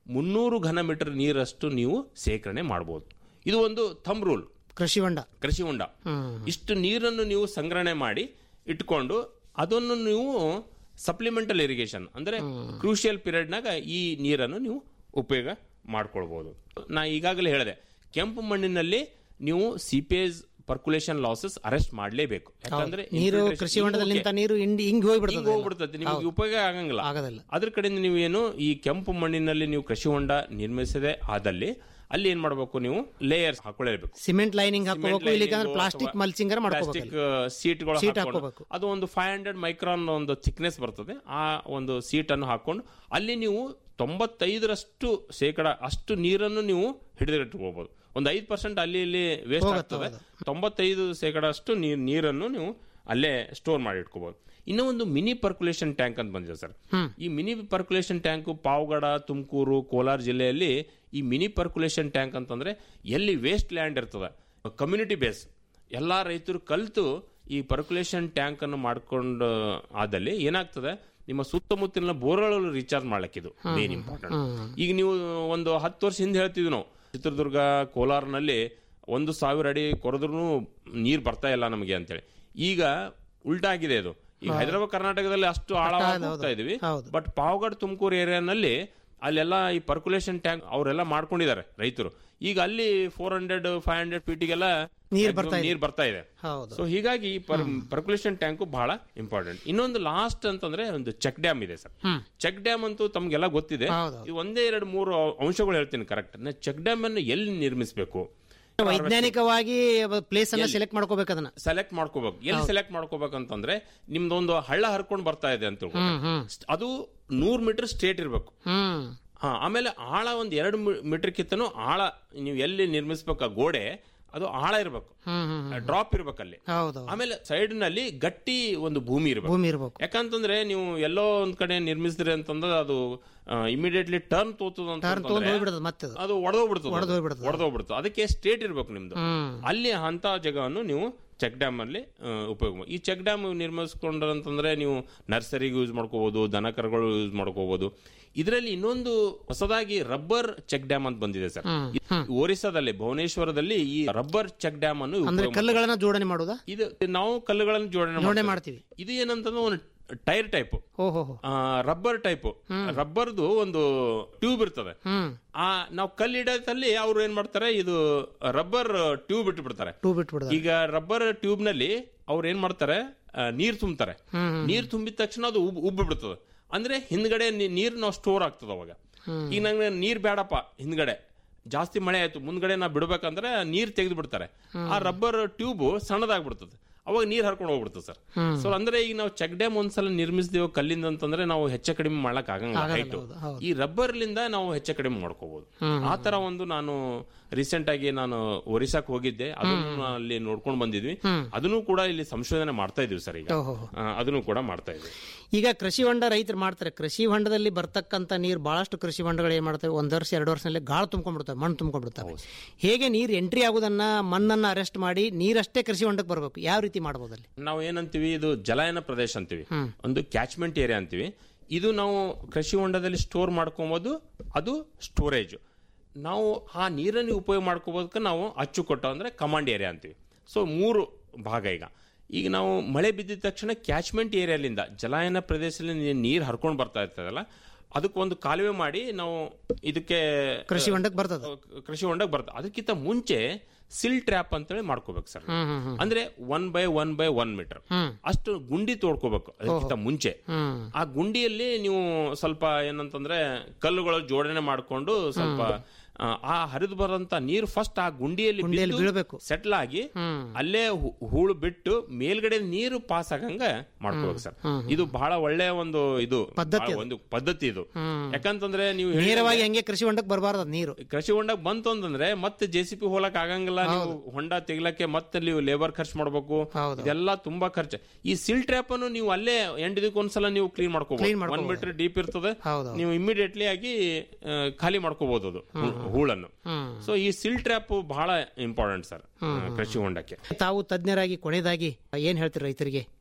ಮುನ್ನೂರು ಘನ ಮೀಟರ್ ನೀರಷ್ಟು ನೀವು ಸೇಕರಣೆ ಮಾಡಬಹುದು ಇದು ಒಂದು ಥಂಬ್ ರೂಲ್
ಕೃಷಿ ಹೊಂಡ
ಕೃಷಿ ಹೊಂಡ ಇಷ್ಟು ನೀರನ್ನು ನೀವು ಸಂಗ್ರಹಣೆ ಮಾಡಿ ಇಟ್ಕೊಂಡು ಅದನ್ನು ನೀವು ಸಪ್ಲಿಮೆಂಟಲ್ ಇರಿಗೇಷನ್ ಅಂದ್ರೆ ಕ್ರೂಷಿಯಲ್ ಪೀರಿಯಡ್ನಾಗ ಈ ನೀರನ್ನು ನೀವು ಉಪಯೋಗ ಮಾಡ್ಕೊಳ್ಬಹುದು ನಾ ಈಗಾಗಲೇ ಹೇಳಿದೆ ಕೆಂಪು ಮಣ್ಣಿನಲ್ಲಿ ನೀವು ಸಿಪೇಜ್ ಪರ್ಕುಲೇಷನ್ ಲಾಸಸ್ ಅರೆಸ್ಟ್ ಮಾಡಲೇಬೇಕು ಯಾಕಂದ್ರೆ
ನೀರು
infiltration
ಕೃಷಿ ಹೊಂಡದಲ್ಲಿ
ಹಿಂಗ್
ನಿಂತ ನೀರು ಹಿಂಡಿ ಹಿಂಗ್ ಹೋಗ್ಬಿಡ್ತದೆ
ಹಿಂಗ್ ಹೋಗ್ಬಿಡ್ತದೆ ನಿಮಗೆ ಉಪಯೋಗ ಆಗಂಗಿಲ್ಲ
ಆಗೋದಿಲ್ಲ.
ಅದ್ರ ಕಡೆಯಿಂದ ನೀವು ಏನು ಈ ಕೆಂಪು ಮಣ್ಣಿನಲ್ಲಿ ನೀವು ಕೃಷಿ ಹೊಂಡ ನಿರ್ಮಿಸದೆ ಆದಲ್ಲಿ ಅಲ್ಲಿ ಏನ್ ಮಾಡಬೇಕು ನೀವು ಲೇಯರ್ಸ್ ಹಾಕೊಳ್ಳೇಬೇಕು
ಸಿಮೆಂಟ್ ಲೈನಿಂಗ್ ಹಾಕೋಬೇಕು ಇಲ್ಲಿಕಂದ್ರೆ ಪ್ಲಾಸ್ಟಿಕ್ ಮಲ್ಚಿಂಗರ್ ಮಾಡ್ಕೋಬೇಕು
ಪ್ಲಾಸ್ಟಿಕ್ ಸೀಟ್ಗಳು
Sheet
ಹಾಕೊಂಡು
ಹಾಕ್ಕೋಬೇಕು.
ಅದು ಒಂದು ಫೈವ್ ಹಂಡ್ರೆಡ್ ಮೈಕ್ರಾನ್ ಒಂದು ಥಿಕ್ನೆಸ್ ಬರ್ತದೆ ಆ ಒಂದು ಸೀಟ್ ಅನ್ನು ಹಾಕೊಂಡು ಅಲ್ಲಿ ನೀವು ತೊಂಬತ್ತೈದರಷ್ಟು ಶೇಕಡ ಅಷ್ಟು ನೀರನ್ನು ನೀವು ಹಿಡಿದಿಟ್ಕೋಬಹುದು ಒಂದು ಐದು ಪರ್ಸೆಂಟ್ ಅಲ್ಲಿ ಇಲ್ಲಿ ವೇಸ್ಟ್ ಆಗ್ತದೆ ತೊಂಬತ್ತೈದು ಶೇಕಡ ಅಷ್ಟು ನೀರ್ ನೀರನ್ನು ನೀವು ಅಲ್ಲೇ ಸ್ಟೋರ್ ಮಾಡಿ ಇಟ್ಕೋಬಹುದು ಇನ್ನೂ ಒಂದು ಮಿನಿ ಪರ್ಕುಲೇಷನ್ ಟ್ಯಾಂಕ್ ಅಂತ ಬಂದಿದೆ ಸರ್ ಈ mini percolation tank Pavagada Tumakuru Kolar ಜಿಲ್ಲೆಯಲ್ಲಿ ಈ ಮಿನಿ ಪರ್ಕುಲೇಷನ್ ಟ್ಯಾಂಕ್ ಅಂತಂದ್ರೆ ಎಲ್ಲಿ ವೇಸ್ಟ್ ಲ್ಯಾಂಡ್ ಇರ್ತದೆ ಕಮ್ಯುನಿಟಿ ಬೇಸ್ ಎಲ್ಲಾ ರೈತರು ಕಲಿತು ಈ ಪರ್ಕುಲೇಷನ್ ಟ್ಯಾಂಕ್ ಅನ್ನು ಮಾಡ್ಕೊಂಡು ಆದಲ್ಲಿ ಏನಾಗ್ತದೆ ನಿಮ್ಮ ಸುತ್ತಮುತ್ತಲಿನ ಬೋರ್ಗಳು ರೀಚಾರ್ಜ್ ಮಾಡ್ಲಿಕ್ಕೆ ಇದು ಮೇನ್ ಇಂಪಾರ್ಟೆಂಟ್ ಈಗ ನೀವು ಒಂದು ಹತ್ತು ವರ್ಷ ಹಿಂದೆ ಹೇಳ್ತಿದ್ವಿ ನಾವು ಚಿತ್ರದುರ್ಗ ಕೋಲಾರ್ನಲ್ಲಿ ಒಂದು ಸಾವಿರ ಅಡಿ ಕೊರೆದ್ರೂ ನೀರು ಬರ್ತಾ ಇಲ್ಲ ನಮಗೆ ಅಂತೇಳಿ ಈಗ ಉಲ್ಟಾ ಆಗಿದೆ ಅದು ಈಗ ಹೈದರಾಬಾದ್ ಕರ್ನಾಟಕದಲ್ಲಿ ಅಷ್ಟು ಆಳವಾಗಿ ಹೋಗ್ತಾ ಇದೀವಿ
ಹೌದು.
ಬಟ್ ಪಾವಗಡ್ ತುಮಕೂರು ಏರಿಯಾನಲ್ಲಿ ಅಲ್ಲೆಲ್ಲ ಈ ಪರ್ಕುಲೇಷನ್ ಟ್ಯಾಂಕ್ ಅವರೆಲ್ಲ ಮಾಡ್ಕೊಂಡಿದ್ದಾರೆ ರೈತರು ಈಗ ಅಲ್ಲಿ ಫೋರ್ ಹಂಡ್ರೆಡ್ ಫೈವ್ ಹಂಡ್ರೆಡ್ ಫೀಟಿಗೆಲ್ಲ
ನೀರ್ ಬರ್ತಾ ಇದೆ.
ನೀರ್ ಬರ್ತಾ ಇದೆ
ಹೌದು
ಸೊ ಹೀಗಾಗಿ ಪರ್ಕುಲೇಷನ್ ಟ್ಯಾಂಕು ಬಹಳ ಇಂಪಾರ್ಟೆಂಟ್ ಇನ್ನೊಂದು ಲಾಸ್ಟ್ ಅಂತಂದ್ರೆ ಒಂದು ಚೆಕ್ ಡ್ಯಾಮ್ ಇದೆ ಸರ್ ಚೆಕ್ ಡ್ಯಾಮ್ ಅಂತೂ ತಮ್ಗೆಲ್ಲ ಗೊತ್ತಿದೆ
ಹೌದು.
ಇದು ಒಂದೇ ಎರಡು ಮೂರು ಅಂಶಗಳು ಹೇಳ್ತೀನಿ ಕರೆಕ್ಟ್ ಚೆಕ್ ಡ್ಯಾಮ್ ಅನ್ನು ಎಲ್ಲಿ ನಿರ್ಮಿಸಬೇಕು
ವೈಜ್ಞಾನಿಕವಾಗಿ ಪ್ಲೇಸ್ ಅನ್ನ ಸೆಲೆಕ್ಟ್ ಮಾಡ್ಕೋಬೇಕು ಅದನ್ನ
ಸೆಲೆಕ್ಟ್ ಮಾಡ್ಕೋಬೇಕು ಎಲ್ಲಿ ಸೆಲೆಕ್ಟ್ ಮಾಡ್ಕೋಬೇಕಂತಂದ್ರೆ ನಿಮ್ದೊಂದು ಹಳ್ಳ ಹರ್ಕೊಂಡು ಬರ್ತಾ ಇದೆ ಅಂತ ತಿಳ್ಕೊ. ಅದು ನೂರ್ ಮೀಟರ್ ಸ್ಟ್ರೇಟ್ ಇರಬೇಕು
ಹ್ಮ್
ಹಾ ಆಮೇಲೆ ಆಳ ಒಂದ್ ಎರಡು ಮೀಟರ್ ಕಿತ್ತನು ಆಳ ನೀವು ಎಲ್ಲಿ ನಿರ್ಮಿಸ್ಬೇಕು ಆ ಗೋಡೆ ಅದು ಆಳ ಇರಬೇಕು
ಹ್ಮ್ ಹ್ಮ್
ಡ್ರಾಪ್ ಇರ್ಬೇಕಲ್ಲಿ
ಹೌದು
ಆಮೇಲೆ ಸೈಡ್ ನಲ್ಲಿ ಗಟ್ಟಿ ಒಂದು ಭೂಮಿ ಇರಬೇಕು
ಭೂಮಿ ಇರ್ಬೇಕು
ಯಾಕಂತಂದ್ರೆ ನೀವು ಎಲ್ಲೋ ಒಂದ್ ಕಡೆ ನಿರ್ಮಿಸಿದ್ರಿ ಅಂತಂದ್ರೆ ಅದು ಇಮಿಡಿಯೇಟ್ಲಿ ಟರ್ನ್ ತೋತದ
ಟರ್ನ್ ತಗೊಂಡ್ ಹೋಗ್ಬಿಡೋದು ಮತ್ತೆ ಅದು
ಅದು ಒಡೆದೋಗ್ಬಿಡ್ತದೆ
ಒಡೆದೋಗ್ಬಿಡ್ತದೆ.
ಒಡೆದೋಗ್ಬಿಡ್ತದೆ ಅದಕ್ಕೆ ಸ್ಟೇಟ್ ಇರ್ಬೇಕು ನಿಮ್ದು
ಹ್ಮ್
ಅಲ್ಲಿ ಅಂತ ಜಾಗವನ್ನು ನೀವು ಚೆಕ್ ಡ್ಯಾಮ್ ಅಲ್ಲಿ ಆ, ಉಪಯೋಗ ಮಾಡಿ ಈ ಚೆಕ್ ಡ್ಯಾಮ್ ನಿರ್ಮಿಸ್ಕೊಂಡ್ರಂತಂದ್ರೆ ನೀವು ನರ್ಸರಿಗೆ ಯೂಸ್ ಮಾಡ್ಕೋಬಹುದು ದನಕರುಗಳು ಯೂಸ್ ಮಾಡ್ಕೋಬಹುದು ಇದರಲ್ಲಿ ಇನ್ನೊಂದು ಹೊಸದಾಗಿ ರಬ್ಬರ್ ಚೆಕ್ ಡ್ಯಾಮ್ ಅಂತ ಬಂದಿದೆ ಸರ್ ಒರಿಸ್ಸಾದಲ್ಲಿ ಭುವನೇಶ್ವರದಲ್ಲಿ ಈ ರಬ್ಬರ್ ಚೆಕ್ ಡ್ಯಾಮ್ ಅನ್ನು
ಅಂದ್ರೆ
ಉಪಯೋಗ
ಕಲ್ಲುಗಳನ್ನ ಜೋಡಣೆ ಮಾಡುದಾ
ಇದು ನಾವು ಕಲ್ಲುಗಳನ್ನು ಜೋಡಣೆ
ಜೋಡಣೆ
ಮಾಡ್ತೀವಿ.
ಮಾಡ್ತೀವಿ
ಇದು ಏನಂತಂದ್ರೆ ಒಂದು ಟೈರ್ ಟೈಪ್
ಓಹೋ
ರಬ್ಬರ್ ಟೈಪ್ ರಬ್ಬರ್ದು ಒಂದು ಟ್ಯೂಬ್ ಇರ್ತದೆ
ಹ್ಮ್
ಆ ನಾವು ಕಲ್ಲು ಇಡೋದಲ್ಲಿ ಅವ್ರು ಏನ್ ಮಾಡ್ತಾರೆ ಇದು ರಬ್ಬರ್ ಟ್ಯೂಬ್ ಇಟ್ಟು ಬಿಡ್ತಾರೆ
ಟೂ ಬಿಟ್ಬಿಡದ
ಈಗ ರಬ್ಬರ್ ಟ್ಯೂಬ್ ನಲ್ಲಿ ಅವ್ರು ಏನ್ ಮಾಡ್ತಾರೆ ಆ, ನೀರ್ ತುಂಬ್ತಾರೆ ನೀರ್ ತುಂಬಿದ ತಕ್ಷಣ ಅದು ಉಬ್ ಉಬ್ಬಿ ಬಿಡ್ತದೆ ಅಂದ್ರೆ ಹಿಂದ್ಗಡೆ ನೀ- ನೀರ್ ನಾವು ಸ್ಟೋರ್ ಆಗ್ತದ ಅವಾಗ ಈಗ ನಂಗೆ ನೀರ್ ಬೇಡಪ್ಪ ಹಿಂದ್ಗಡೆ ಜಾಸ್ತಿ ಮಳೆ ಆಯ್ತು ಮುಂದ್ಗಡೆ ನಾ ಬಿಡ್ಬೇಕಂದ್ರೆ ನೀರ್ ತೆಗೆದು ಬಿಡ್ತಾರೆ ಆ ರಬ್ಬರ್ ಟ್ಯೂಬ್ ಸಣ್ಣದಾಗ್ಬಿಡ್ತದೆ ಅವಾಗ ನೀರ್ ಹರ್ಕೊಂಡು ಹೋಗ್ಬಿಡ್ತದೆ ಸರ್ ಸೊ ಅಂದ್ರೆ ಈಗ ನಾವು ಚೆಕ್ ಡ್ಯಾಮ್ ಒಂದ್ಸಲ ನಿರ್ಮಿಸಿದೇವು ಕಲ್ಲಿಂದ ಅಂತಂದ್ರೆ ನಾವು ಹೆಚ್ಚ ಕಡಿಮೆ ಮಾಡಕ್ ಆಗಂಗಿಲ್ಲ ಹೈಟ್ ಈ ರಬ್ಬರ್ ಲಿಂದ ನಾವು ಹೆಚ್ಚ ಕಡಿಮೆ ಮಾಡ್ಕೋಬಹುದು ಆ ತರ ಒಂದು ನಾನು ರೀಸೆಂಟ್ ಆಗಿ ನಾನು ಒರಿಸ್ಸಾಕ್ ಹೋಗಿದ್ದೆ ಅದನ್ನು ನಾನು ಅಲ್ಲಿ ನೋಡ್ಕೊಂಡು ಬಂದಿದ್ವಿ ಅದನ್ನು ಕೂಡ ಇಲ್ಲಿ ಸಂಶೋಧನೆ ಮಾಡ್ತಾ ಇದೀವಿ ಸರ್ ಈಗ
ಓಹೋ
ಆ, ಅದನ್ನು ಕೂಡ ಮಾಡ್ತಾ ಇದ್ವಿ
ಈಗ ಕೃಷಿ ಹೊಂಡ ರೈತರು ಮಾಡ್ತಾರೆ ಕೃಷಿ ಹೊಂಡದಲ್ಲಿ ಬರ್ತಕ್ಕಂಥ ನೀರು ಬಹಳಷ್ಟು ಕೃಷಿ ಹೊಂಡಗಳು ಏನ್ ಮಾಡ್ತವೆ ಒಂದ್ ವರ್ಷ ಎರಡು ವರ್ಷದಲ್ಲಿ ಗಾಳು ತುಂಬ್ಕೊಂಡ್ಬಿಡ್ತವೆ ಮಣ್ಣು ತುಂಬ್ಕೊಂಡ್ಬಿಡ್ತವೆ ಹೇಗೆ ನೀರು ಎಂಟ್ರಿ ಆಗೋದನ್ನ ಮಣ್ಣನ್ನ ಅರೆಸ್ಟ್ ಮಾಡಿ ನೀರಷ್ಟೇ ಕೃಷಿ ಹೊಂಡಕ್ಕೆ ಬರಬೇಕು ಯಾವ ರೀತಿ ಮಾಡ್ಬೋದು ಅಲ್ಲಿ
ನಾವು ಏನಂತೀವಿ ಇದು ಜಲಾಯನ ಪ್ರದೇಶ ಅಂತೀವಿ ಒಂದು ಕ್ಯಾಚ್ಮೆಂಟ್ ಏರಿಯಾ ಅಂತೀವಿ ಇದು ನಾವು ಕೃಷಿ ಹೊಂಡದಲ್ಲಿ ಸ್ಟೋರ್ ಮಾಡ್ಕೊಬೋದು ಅದು ಸ್ಟೋರೇಜ್ ನಾವು ಆ ನೀರನ್ನು ಉಪಯೋಗ ಮಾಡ್ಕೋಬೋದಕ್ಕೆ ನಾವು ಅಚ್ಚುಕೊಟ್ಟ ಅಂದ್ರೆ ಕಮಾಂಡ್ ಏರಿಯಾ ಅಂತೀವಿ ಸೊ ಮೂರು ಭಾಗ ಈಗ ಈಗ ನಾವು ಮಳೆ ಬಿದ್ದಿದ ತಕ್ಷಣ ಕ್ಯಾಚ್ಮೆಂಟ್ ಏರಿಯಾಲಿಂದ ಜಲಾಯನ ಪ್ರದೇಶದಲ್ಲಿ ನೀರು ಹರ್ಕೊಂಡು ಬರ್ತಾ ಇರ್ತದಲ್ಲ ಅದಕ್ಕೆ ಒಂದು ಕಾಲುವೆ ಮಾಡಿ ನಾವು ಇದಕ್ಕೆ
ಕೃಷಿ ಹೊಂಡಕ್ಕೆ ಬರ್ತದೆ
ಕೃಷಿ ಹೊಂಡಕ್ಕೆ ಬರ್ತದೆ ಅದಕ್ಕಿಂತ ಮುಂಚೆ ಸಿಲ್ ಟ್ರ್ಯಾಪ್ ಅಂತೇಳಿ ಮಾಡ್ಕೋಬೇಕು ಸರ್ ಅಂದ್ರೆ one by one by one metre ಅಷ್ಟು ಗುಂಡಿ ತೋಡ್ಕೋಬೇಕು ಅದಕ್ಕಿಂತ ಮುಂಚೆ ಆ ಗುಂಡಿಯಲ್ಲಿ ನೀವು ಸ್ವಲ್ಪ ಏನಂತಂದ್ರೆ ಕಲ್ಲುಗಳು ಜೋಡಣೆ ಮಾಡ್ಕೊಂಡು ಸ್ವಲ್ಪ ಆ, ಆ ಹರಿದು ಬರಂತ ನೀರು ಫಸ್ಟ್ ಆ ಗುಂಡಿಯಲ್ಲಿ
ಗುಂಡಿಯಲ್ಲಿ ಬೀಳ್ಬೇಕು.
ಸೆಟ್ಲ್ ಆಗಿ ಅಲ್ಲೇ ಹೂ- ಹೂಳು ಬಿಟ್ಟು ಮೇಲ್ಗಡೆ ನೀರು ಪಾಸ್ ಆಗಂಗ ಮಾಡ್ಕೋಬೇಕು ಸರ್ ಇದು ಬಹಳ ಒಳ್ಳೆಯ ಒಂದು ಇದು
ಪದ್ಧತಿ
ಬಹಳ ಒಂದು ಪದ್ಧತಿ ಇದು ಯಾಕಂತಂದ್ರೆ ನೀವು ಹೇಳಿದಂಗೆ-
ನೇರವಾಗಿ ಹಂಗೆ ಕೃಷಿ ಹೊಂಡಕ್ಕೆ ಬರಬಾರ್ದು ಅದು ನೀರು
ಕೃಷಿ ಹೊಂಡಕ್ ಬಂತು ಅಂತಂದ್ರೆ ಮತ್ತೆ ಜೆ ಸಿ ಪಿ ಹೋಲಕ್ ಆಗಂಗಿಲ್ಲ ನೀವು ಹೊಂಡ ತೆಗಿಲಕ್ಕೆ ಮತ್ತೆ ನೀವು ಲೇಬರ್ ಖರ್ಚು ಮಾಡ್ಬೇಕು
ಹೌದು.
ಇದೆಲ್ಲ ತುಂಬಾ ಖರ್ಚು ಈ ಸಿಲ್ ಟ್ರ್ಯಾಪ್ ಅನ್ನು ನೀವು ಅಲ್ಲೇ ಎಂಟು ಒಂದ್ಸಲ ನೀವು ಕ್ಲೀನ್
Clean
ಮಾಡ್ಕೋಬಹುದು
ಮಾಡ್ಕೊಬೋದು.
ಒನ್ ಮೀಟರ್ ಡೀಪ್ ಇರ್ತದೆ
ಹೌದು.
ನೀವು ಇಮಿಡಿಯೇಟ್ಲಿ ಆಗಿ ಆ, ಖಾಲಿ ಮಾಡ್ಕೋಬಹುದು ಅದು ಹೂ- ಹೂಳನ್ನು ಸೊ ಈ ಸಿಲ್ ಟ್ರ್ಯಾಪ್ ಬಹಳ ಇಂಪಾರ್ಟೆಂಟ್ ಸರ್ ಕೃಷಿ ಹೊಂಡಕ್ಕೆ
ತಾವು ತಜ್ಞರಾಗಿ ಕೊನೆಯದಾಗಿ ಏನ್ ಹೇಳ್ತೀರಿ ರೈತರಿಗೆ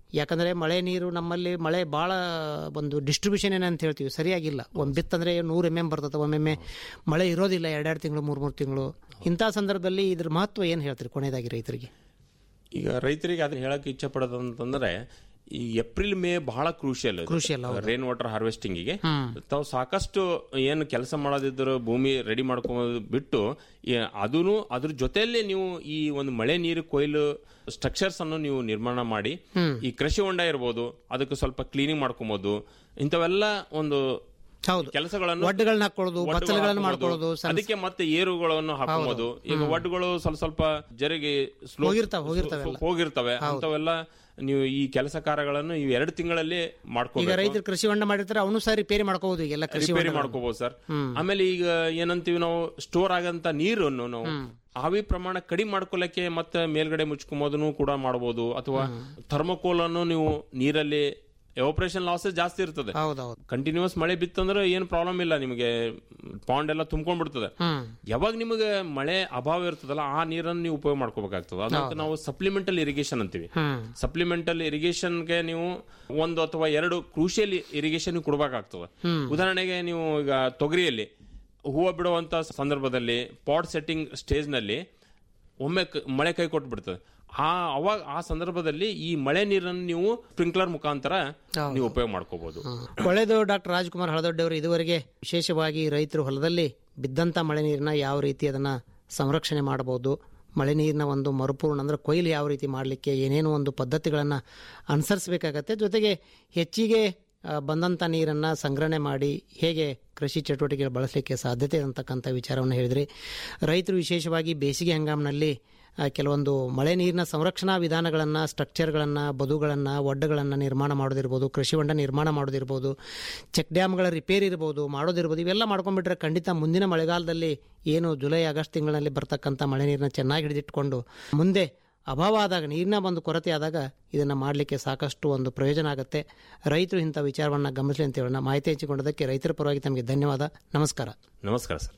ಯಾಕಂದರೆ ಮಳೆ ನೀರು ನಮ್ಮಲ್ಲಿ ಮಳೆ ಭಾಳ ಒಂದು ಡಿಸ್ಟ್ರಿಬ್ಯೂಷನ್ ಏನಂತ ಹೇಳ್ತೀವಿ ಸರಿಯಾಗಿಲ್ಲ ಒಂದು ಬಿತ್ತಂದರೆ ನೂರು ಎಮ್ ಎಮ್ ಬರ್ತದೆ ಒಮ್ಮೊಮ್ಮೆ ಮಳೆ ಇರೋದಿಲ್ಲ ಎರಡೆರಡು ತಿಂಗಳು ಮೂರು ಮೂರು ತಿಂಗಳು ಇಂಥ ಸಂದರ್ಭದಲ್ಲಿ ಇದ್ರ ಮಹತ್ವ ಏನು ಹೇಳ್ತೀರಿ ಕೊನೆಯದಾಗಿ ರೈತರಿಗೆ
ಈಗ ರೈತರಿಗೆ ಅದನ್ನ ಹೇಳಕ್ ಇಚ್ಛೆ ಪಡೋದಂತಂದ್ರೆ ಈ ಏಪ್ರಿಲ್ ಮೇ ಬಹಳ ಕ್ರೂಷಿಯಲ್
Crucial, ಹೌದು.
ರೇನ್ ವಾಟರ್ ಹಾರ್ವೆಸ್ಟಿಂಗಿಗೆ ತಾವು ಸಾಕಷ್ಟು ಏನು ಕೆಲಸ ಮಾಡೋದಿದ್ರು ಭೂಮಿ ರೆಡಿ ಮಾಡ್ಕೊಂಬೋದು ಬಿಟ್ಟು ಅದೂ ಅದ್ರ ಜೊತೆಯಲ್ಲಿ ನೀವು ಈ ಒಂದು ಮಳೆ ನೀರು ಕೊಯ್ಲು ಸ್ಟ್ರಕ್ಚರ್ಸ್ ಅನ್ನು ನೀವು ನಿರ್ಮಾಣ ಮಾಡಿ ಈ ಕೃಷಿ ಹೊಂಡ ಇರ್ಬೋದು ಅದಕ್ಕೆ ಸ್ವಲ್ಪ ಕ್ಲೀನಿಂಗ್ ಮಾಡ್ಕೊಬೋದು ಇಂಥವೆಲ್ಲ ಒಂದು
ಹೌದು
ಕೆಲಸಗಳನ್ನು
ಒಡ್ಡುಗಳನ್ನ ಹಾಕೊಳ್ಳೋದು
ಒಡ್ಡುಗಳು
ಬತ್ತಲುಗಳನ್ನು
ಹಾಕ್ಬೋದು.
ಮಾಡ್ಕೊಳ್ಳೋದು ಸಣ್ಣ
ಅದಕ್ಕೆ ಮತ್ತೆ ಏರುಗಳನ್ನು ಹಾಕಬಹುದು ಈಗ ಒಡ್ಡುಗಳು ಸ್ವಲ್ಪ ಸ್ವಲ್ಪ ಜರಿಗೆ slope-
ಹೋಗಿರ್ತಾವೆ, ಹೋಗಿರ್ತಾವೆ
ಸ್ವ- ಹೋಗಿರ್ತವೆ ಅಂತವೆಲ್ಲ ನೀವು ಈ ಕೆಲಸ ಕಾರ್ಯಗಳನ್ನು ಈ ಎರಡು ತಿಂಗಳಲ್ಲಿ
ಈಗ
ಮಾಡ್ಕೋಬೇಕು
ರೈತರು ಕೃಷಿ ಹೊಂಡ ಮಾಡಿರ್ತಾರೆ ಅವನು ಸಹ ರಿಪೇರಿ ಮಾಡ್ಕೋಬಹುದು ಈಗೆಲ್ಲ ಕೃಷಿ
ರಿಪೇರಿ
ಹೊಂಡಗಳನ್ನ.
ಮಾಡ್ಕೋಬಹುದು ಸರ್ ಆಮೇಲೆ ಈಗ ಏನಂತೀವಿ ನಾವು ಸ್ಟೋರ್ ಆಗಂತ ನೀರನ್ನು ನಾವು ಆವಿ ಪ್ರಮಾಣ ಕಡಿಮೆ ಮಾಡ್ಕೊಳಕ್ಕೆ ಮತ್ತೆ ಮೇಲ್ಗಡೆ ಮುಚ್ಕೊಂಬೋದನ್ನು ಕೂಡ ಮಾಡಬಹುದು ಅಥವಾ ಥರ್ಮೋಕೋಲ್ ಅನ್ನು ನೀವು ನೀರಲ್ಲಿ ಎವಪ್ರೇಷನ್ ಲಾಸಸ್ ಜಾಸ್ತಿ ಇರ್ತದೆ
ಹೌದೌದು
ಕಂಟಿನ್ಯೂಸ್ ಮಳೆ ಬಿತ್ತಂದ್ರೆ ಏನು ಪ್ರಾಬ್ಲಮ್ ಇಲ್ಲ ನಿಮಗೆ ಪಾಂಡ್ ಎಲ್ಲ ತುಂಬ್ಕೊಂಡ್ಬಿಡ್ತದೆ ಯಾವಾಗ ನಿಮಗೆ ಮಳೆ ಅಭಾವ ಇರ್ತದಲ್ಲ ಆ ನೀರನ್ನು ನೀವು ಉಪಯೋಗ ಮಾಡ್ಕೋಬೇಕಾಗ್ತದೆ ಅದಕ್ಕೆ ನಾವು ಸಪ್ಲಿಮೆಂಟಲ್ ಇರಿಗೇಷನ್ ಅಂತೀವಿ ಸಪ್ಲಿಮೆಂಟಲ್ ಇರಿಗೇಷನ್ಗೆ ನೀವು ಒಂದು ಅಥವಾ ಎರಡು ಕ್ರೂಷಿಯಲ್ ಇರಿಗೇಷನ್ ಕೊಡಬೇಕಾಗ್ತದೆ ಉದಾಹರಣೆಗೆ ನೀವು ಈಗ ತೊಗರಿಯಲ್ಲಿ ಹೂವು ಬಿಡುವಂತ ಸಂದರ್ಭದಲ್ಲಿ ಪಾಟ್ ಸೆಟ್ಟಿಂಗ್ ಸ್ಟೇಜ್ ನಲ್ಲಿ ಒಮ್ಮೆ ಕ- ಮಳೆ ಕೈ ಕೊಟ್ಟು ಬಿಡ್ತದೆ ಆ ಅವಾಗ ಆ ಸಂದರ್ಭದಲ್ಲಿ ಈ ಮಳೆ ನೀರನ್ನು ನೀವು ಸ್ಪ್ರಿಂಕ್ಲರ್ ಮುಖಾಂತರ ನೀವು ಉಪಯೋಗ ಮಾಡ್ಕೋಬಹುದು
ಒಳ್ಳೆಯದು ಡಾಕ್ಟರ್ ರಾಜ್ಕುಮಾರ್ ಹಳದೊಡ್ಡಿ ಅವರು ಇದುವರೆಗೆ ವಿಶೇಷವಾಗಿ ರೈತರು ಹೊಲದಲ್ಲಿ ಬಿದ್ದಂಥ ಮಳೆ ನೀರನ್ನ ಯಾವ ರೀತಿ ಅದನ್ನ ಸಂರಕ್ಷಣೆ ಮಾಡಬಹುದು ಮಳೆ ನೀರಿನ ಒಂದು ಮರುಪೂರ್ಣ ಅಂದ್ರೆ ಕೊಯ್ಲು ಯಾವ ರೀತಿ ಮಾಡಲಿಕ್ಕೆ ಏನೇನು ಒಂದು ಪದ್ಧತಿಗಳನ್ನು ಅನುಸರಿಸಬೇಕಾಗತ್ತೆ ಜೊತೆಗೆ ಹೆಚ್ಚಿಗೆ ಆ, ಬಂದಂಥ ನೀರನ್ನು ಸಂಗ್ರಹಣೆ ಮಾಡಿ ಹೇಗೆ ಕೃಷಿ ಚಟುವಟಿಕೆ ಬಳಸಲಿಕ್ಕೆ ಸಾಧ್ಯತೆ ಅಂತಕ್ಕಂಥ ವಿಚಾರವನ್ನು ಹೇಳಿದ್ರಿ ರೈತರು ವಿಶೇಷವಾಗಿ ಬೇಸಿಗೆ ಹಂಗಾಮಿನಲ್ಲಿ ಆ, ಕೆಲವೊಂದು ಮಳೆ ನೀರಿನ ಸಂರಕ್ಷಣಾ ವಿಧಾನಗಳನ್ನು ಸ್ಟ್ರಕ್ಚರ್ಗಳನ್ನು ಬದುಗಳನ್ನು ಒಡ್ಡಗಳನ್ನು ನಿರ್ಮಾಣ ಮಾಡೋದಿರ್ಬೋದು ಕೃಷಿ ಹೊಂಡ ನಿರ್ಮಾಣ ಮಾಡೋದಿರ್ಬೋದು ಚೆಕ್ ಡ್ಯಾಮ್ಗಳ ರಿಪೇರಿ ಇರ್ಬೋದು ಮಾಡೋದಿರ್ಬೋದು ಇವೆಲ್ಲ ಮಾಡ್ಕೊಂಡ್ಬಿಟ್ರೆ ಖಂಡಿತ ಮುಂದಿನ ಮಳೆಗಾಲದಲ್ಲಿ ಏನು ಜುಲೈ ಆಗಸ್ಟ್ ತಿಂಗಳಲ್ಲಿ ಬರ್ತಕ್ಕಂಥ ಮಳೆ ನೀರನ್ನ ಚೆನ್ನಾಗಿ ಹಿಡಿದಿಟ್ಕೊಂಡು ಮುಂದೆ ಅಭಾವ ಆದಾಗ ನೀರಿನ ಒಂದು ಕೊರತೆ ಆದಾಗ ಇದನ್ನು ಮಾಡಲಿಕ್ಕೆ ಸಾಕಷ್ಟು ಒಂದು ಪ್ರಯೋಜನ ಆಗುತ್ತೆ ರೈತರು ಇಂಥ ವಿಚಾರವನ್ನು ಗಮನಿಸಲಿ ಅಂತ ಹೇಳೋಣ ಮಾಹಿತಿ ಹಂಚಿಕೊಂಡದಕ್ಕೆ ರೈತರ ಪರವಾಗಿ ತಮಗೆ ಧನ್ಯವಾದ ನಮಸ್ಕಾರ
ನಮಸ್ಕಾರ ಸರ್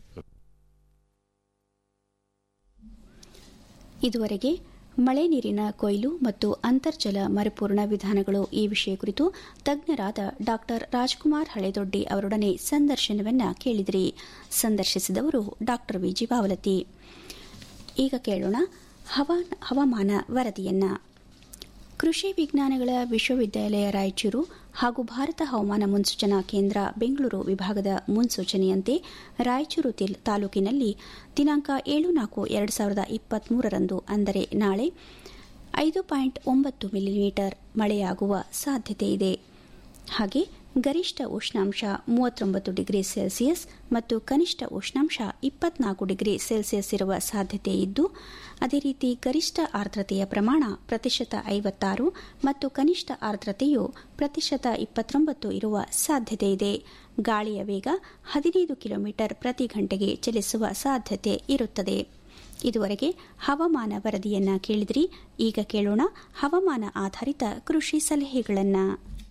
ಇದುವರೆಗೆ ಮಳೆ ನೀರಿನ ಕೊಯ್ಲು ಮತ್ತು ಅಂತರ್ಜಲ ಮರುಪೂರ್ಣ ವಿಧಾನಗಳು ಈ ವಿಷಯ ಕುರಿತು ತಜ್ಞರಾದ ಡಾಕ್ಟರ್ ರಾಜ್ಕುಮಾರ್ ಹಳೆದೊಡ್ಡಿ ಅವರೊಡನೆ ಸಂದರ್ಶನವನ್ನ ಕೇಳಿದಿರಿ ಸಂದರ್ಶಿಸಿದವರು ಡಾಕ್ಟರ್ ವಿಜಿ ಬಾವಲತಿ ಈಗ ಕೇಳೋಣ ಹವಾ ಹವಾಮಾನ ವರದಿಯನ್ನ ಕೃಷಿ ವಿಜ್ಞಾನಗಳ ವಿಶ್ವವಿದ್ಯಾಲಯ ರಾಯಚೂರು ಹಾಗೂ ಭಾರತ ಹವಾಮಾನ ಮುನ್ಸೂಚನಾ ಕೇಂದ್ರ ಬೆಂಗಳೂರು ವಿಭಾಗದ ಮುನ್ಸೂಚನೆಯಂತೆ ರಾಯಚೂರು ತಿಲ್- ತಾಲೂಕಿನಲ್ಲಿ ದಿನಾಂಕ ಏಳು ನಾಲ್ಕು ಎರಡು ಸಾವಿರದ ಇಪ್ಪತ್ಮೂರರಂದು ಅಂದರೆ ನಾಳೆ ಐದು ಪಾಯಿಂಟ್ ಒಂಬತ್ತು ಮಿಲಿಮೀಟರ್ ಮಳೆಯಾಗುವ ಸಾಧ್ಯತೆ ಇದೆ ಹಾಗೆ ಗರಿಷ್ಠ ಉಷ್ಣಾಂಶ ಮೂವತ್ತೊಂಬತ್ತು ಡಿಗ್ರಿ ಸೆಲ್ಸಿಯಸ್ ಮತ್ತು ಕನಿಷ್ಠ ಉಷ್ಣಾಂಶ ಇಪ್ಪತ್ನಾಲ್ಕು ಡಿಗ್ರಿ ಸೆಲ್ಸಿಯಸ್ ಇರುವ ಸಾಧ್ಯತೆ ಇದ್ದು ಅದೇ ರೀತಿ ಗರಿಷ್ಠ ಆರ್ದ್ರತೆಯ ಪ್ರಮಾಣ ಪ್ರತಿಶತ ಐವತ್ತಾರು ಮತ್ತು ಕನಿಷ್ಠ ಆರ್ದ್ರತೆಯು ಪ್ರತಿಶತ ಇಪ್ಪತ್ತೊಂಬತ್ತು ಇರುವ ಸಾಧ್ಯತೆ ಇದೆ ಗಾಳಿಯ ವೇಗ ಹದಿನೈದು ಕಿಲೋಮೀಟರ್ ಪ್ರತಿ ಗಂಟೆಗೆ ಚಲಿಸುವ ಸಾಧ್ಯತೆ ಇರುತ್ತದೆ ಇದುವರೆಗೆ ಹವಾಮಾನ ವರದಿಯನ್ನ ಕೇಳಿದ್ರಿ ಈಗ ಕೇಳೋಣ ಹವಾಮಾನ ಆಧಾರಿತ ಕೃಷಿ ಸಲಹೆಗಳನ್ನು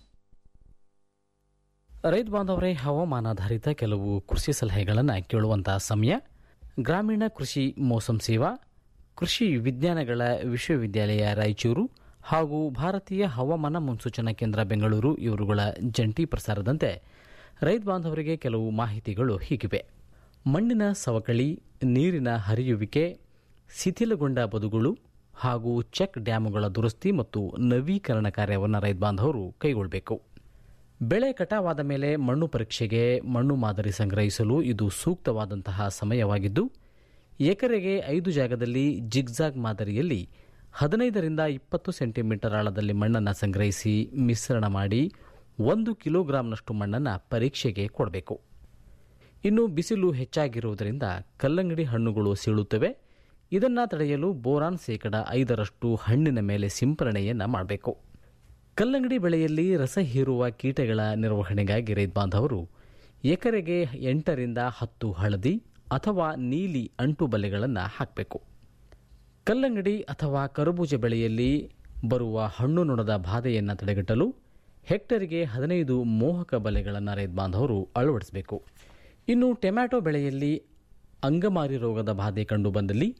ರೈತ ಬಾಂಧವರೇ ಹವಾಮಾನಾಧಾರಿತ ಕೆಲವು ಕೃಷಿ ಸಲಹೆಗಳನ್ನು ಕೇಳುವಂತಹ ಸಮಯ ಗ್ರಾಮೀಣ ಕೃಷಿ ಮೋಸಂ ಸೇವಾ ಕೃಷಿ ವಿಜ್ಞಾನಗಳ ವಿಶ್ವವಿದ್ಯಾಲಯ ರಾಯಚೂರು ಹಾಗೂ ಭಾರತೀಯ ಹವಾಮಾನ ಮುನ್ಸೂಚನಾ ಕೇಂದ್ರ ಬೆಂಗಳೂರು ಇವರುಗಳ ಜಂಟಿ ಪ್ರಸಾರದಂತೆ ರೈತ ಬಾಂಧವರಿಗೆ ಕೆಲವು ಮಾಹಿತಿಗಳು ಹೀಗಿವೆ ಮಣ್ಣಿನ ಸವಕಳಿ ನೀರಿನ ಹರಿಯುವಿಕೆ ಶಿಥಿಲಗೊಂಡ ಬದುಗಳು ಹಾಗೂ ಚೆಕ್ ಡ್ಯಾಮುಗಳ ದುರಸ್ತಿ ಮತ್ತು ನವೀಕರಣ ಕಾರ್ಯವನ್ನು ರೈತ ಬಾಂಧವರು ಕೈಗೊಳ್ಳಬೇಕು ಬೆಳೆ ಕಟಾವಾದ ಮೇಲೆ ಮಣ್ಣು ಪರೀಕ್ಷೆಗೆ ಮಣ್ಣು ಮಾದರಿ ಸಂಗ್ರಹಿಸಲು ಇದು ಸೂಕ್ತವಾದಂತಹ ಸಮಯವಾಗಿದ್ದು ಎಕರೆಗೆ ಐದು ಜಾಗದಲ್ಲಿ ಜಿಗ್ಜಾಗ್ ಮಾದರಿಯಲ್ಲಿ ಹದಿನೈದರಿಂದ ಇಪ್ಪತ್ತು ಸೆಂಟಿಮೀಟರ್ ಆಳದಲ್ಲಿ ಮಣ್ಣನ್ನು ಸಂಗ್ರಹಿಸಿ ಮಿಶ್ರಣ ಮಾಡಿ ಒಂದು ಕಿಲೋಗ್ರಾಂನಷ್ಟು ಮಣ್ಣನ್ನು ಪರೀಕ್ಷೆಗೆ ಕೊಡಬೇಕು ಇನ್ನು ಬಿಸಿಲು ಹೆಚ್ಚಾಗಿರುವುದರಿಂದ ಕಲ್ಲಂಗಡಿ ಹಣ್ಣುಗಳು ಸೀಳುತ್ತವೆ ಇದನ್ನು ತಡೆಯಲು ಬೋರಾನ್ ಶೇಕಡ ಐದರಷ್ಟು ಹಣ್ಣಿನ ಮೇಲೆ ಸಿಂಪರಣೆಯನ್ನು ಮಾಡಬೇಕು ಕಲ್ಲಂಗಡಿ ಬೆಳೆಯಲ್ಲಿ ರಸ ಹೀರುವ ಕೀಟಗಳ ನಿರ್ವಹಣೆಗಾಗಿ ರೈತ ಬಾಂಧವರು ಎಕರೆಗೆ ಎಂಟರಿಂದ ಹತ್ತು ಹಳದಿ ಅಥವಾ ನೀಲಿ ಅಂಟು ಬಲೆಗಳನ್ನು ಹಾಕಬೇಕು ಕಲ್ಲಂಗಡಿ ಅಥವಾ ಕರಬೂಜ ಬೆಳೆಯಲ್ಲಿ ಬರುವ ಹಣ್ಣು ನೊಣದ ಬಾಧೆಯನ್ನು ತಡೆಗಟ್ಟಲು ಹೆಕ್ಟರಿಗೆ ಹದಿನೈದು ಮೋಹಕ ಬಲೆಗಳನ್ನು ರೈತ ಬಾಂಧವರು ಅಳವಡಿಸಬೇಕು ಇನ್ನು ಟೊಮ್ಯಾಟೊ ಬೆಳೆಯಲ್ಲಿ ಅಂಗಮಾರಿ ರೋಗದ ಬಾಧೆ ಕಂಡುಬಂದಲ್ಲಿ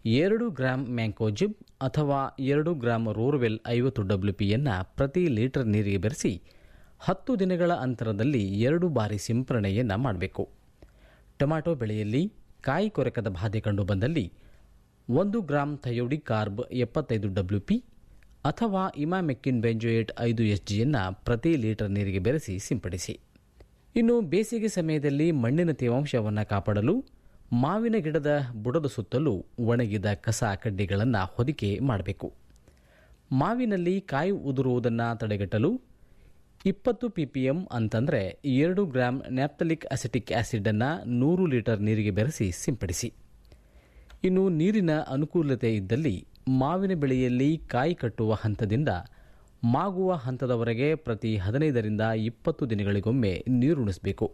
ಎರಡು ಗ್ರಾಂ ಮ್ಯಾಂಕೋಜಿಬ್ ಅಥವಾ ಎರಡು ಗ್ರಾಂ ರೋರ್ವೆಲ್ ಐವತ್ತು ಡಬ್ಲ್ಯೂ ಪಿಯನ್ನು ಪ್ರತಿ ಲೀಟರ್ ನೀರಿಗೆ ಬೆರೆಸಿ ಹತ್ತು ದಿನಗಳ ಅಂತರದಲ್ಲಿ ಎರಡು ಬಾರಿ ಸಿಂಪರಣೆಯನ್ನು ಮಾಡಬೇಕು ಟೊಮ್ಯಾಟೊ ಬೆಳೆಯಲ್ಲಿ ಕಾಯಿ ಕೊರಕದ ಬಾಧೆ ಕಂಡು ಬಂದಲ್ಲಿ ಒಂದು ಗ್ರಾಂ ಥಯೋಡಿಕ್ ಕಾರ್ಬ್ ಎಪ್ಪತ್ತೈದು ಡಬ್ಲ್ಯೂ ಪಿ ಅಥವಾ ಇಮಾಮೆಕ್ಕಿನ್ ಬೆಂಜೋಯೇಟ್ ಐದು ಎಸ್ ಜಿಯನ್ನು ಪ್ರತಿ ಲೀಟರ್ ನೀರಿಗೆ ಬೆರೆಸಿ ಸಿಂಪಡಿಸಿ ಇನ್ನು ಬೇಸಿಗೆ ಸಮಯದಲ್ಲಿ ಮಣ್ಣಿನ ತೇವಾಂಶವನ್ನು ಕಾಪಾಡಲು ಮಾವಿನ ಗಿಡದ ಬುಡದ ಸುತ್ತಲೂ ಒಣಗಿದ ಕಸ ಕಡ್ಡಿಗಳನ್ನು ಹೊದಿಕೆ ಮಾಡಬೇಕು ಮಾವಿನಲ್ಲಿ ಕಾಯಿ ಉದುರುವುದನ್ನು ತಡೆಗಟ್ಟಲು ಇಪ್ಪತ್ತು ಪಿ ಪಿ ಎಂ ಅಂತಂದರೆ ಎರಡು ಗ್ರಾಂ ನ್ಯಾಪ್ತಲಿಕ್ ಅಸಿಟಿಕ್ ಆ್ಯಸಿಡನ್ನು ನೂರು ಲೀಟರ್ ನೀರಿಗೆ ಬೆರೆಸಿ ಸಿಂಪಡಿಸಿ ಇನ್ನು ನೀರಿನ ಅನುಕೂಲತೆ ಇದ್ದಲ್ಲಿ ಮಾವಿನ ಬೆಳೆಯಲ್ಲಿ ಕಾಯಿ ಕಟ್ಟುವ ಹಂತದಿಂದ ಮಾಗುವ ಹಂತದವರೆಗೆ ಪ್ರತಿ ಹದಿನೈದರಿಂದ ಇಪ್ಪತ್ತು ದಿನಗಳಿಗೊಮ್ಮೆ ನೀರುಣಿಸಬೇಕು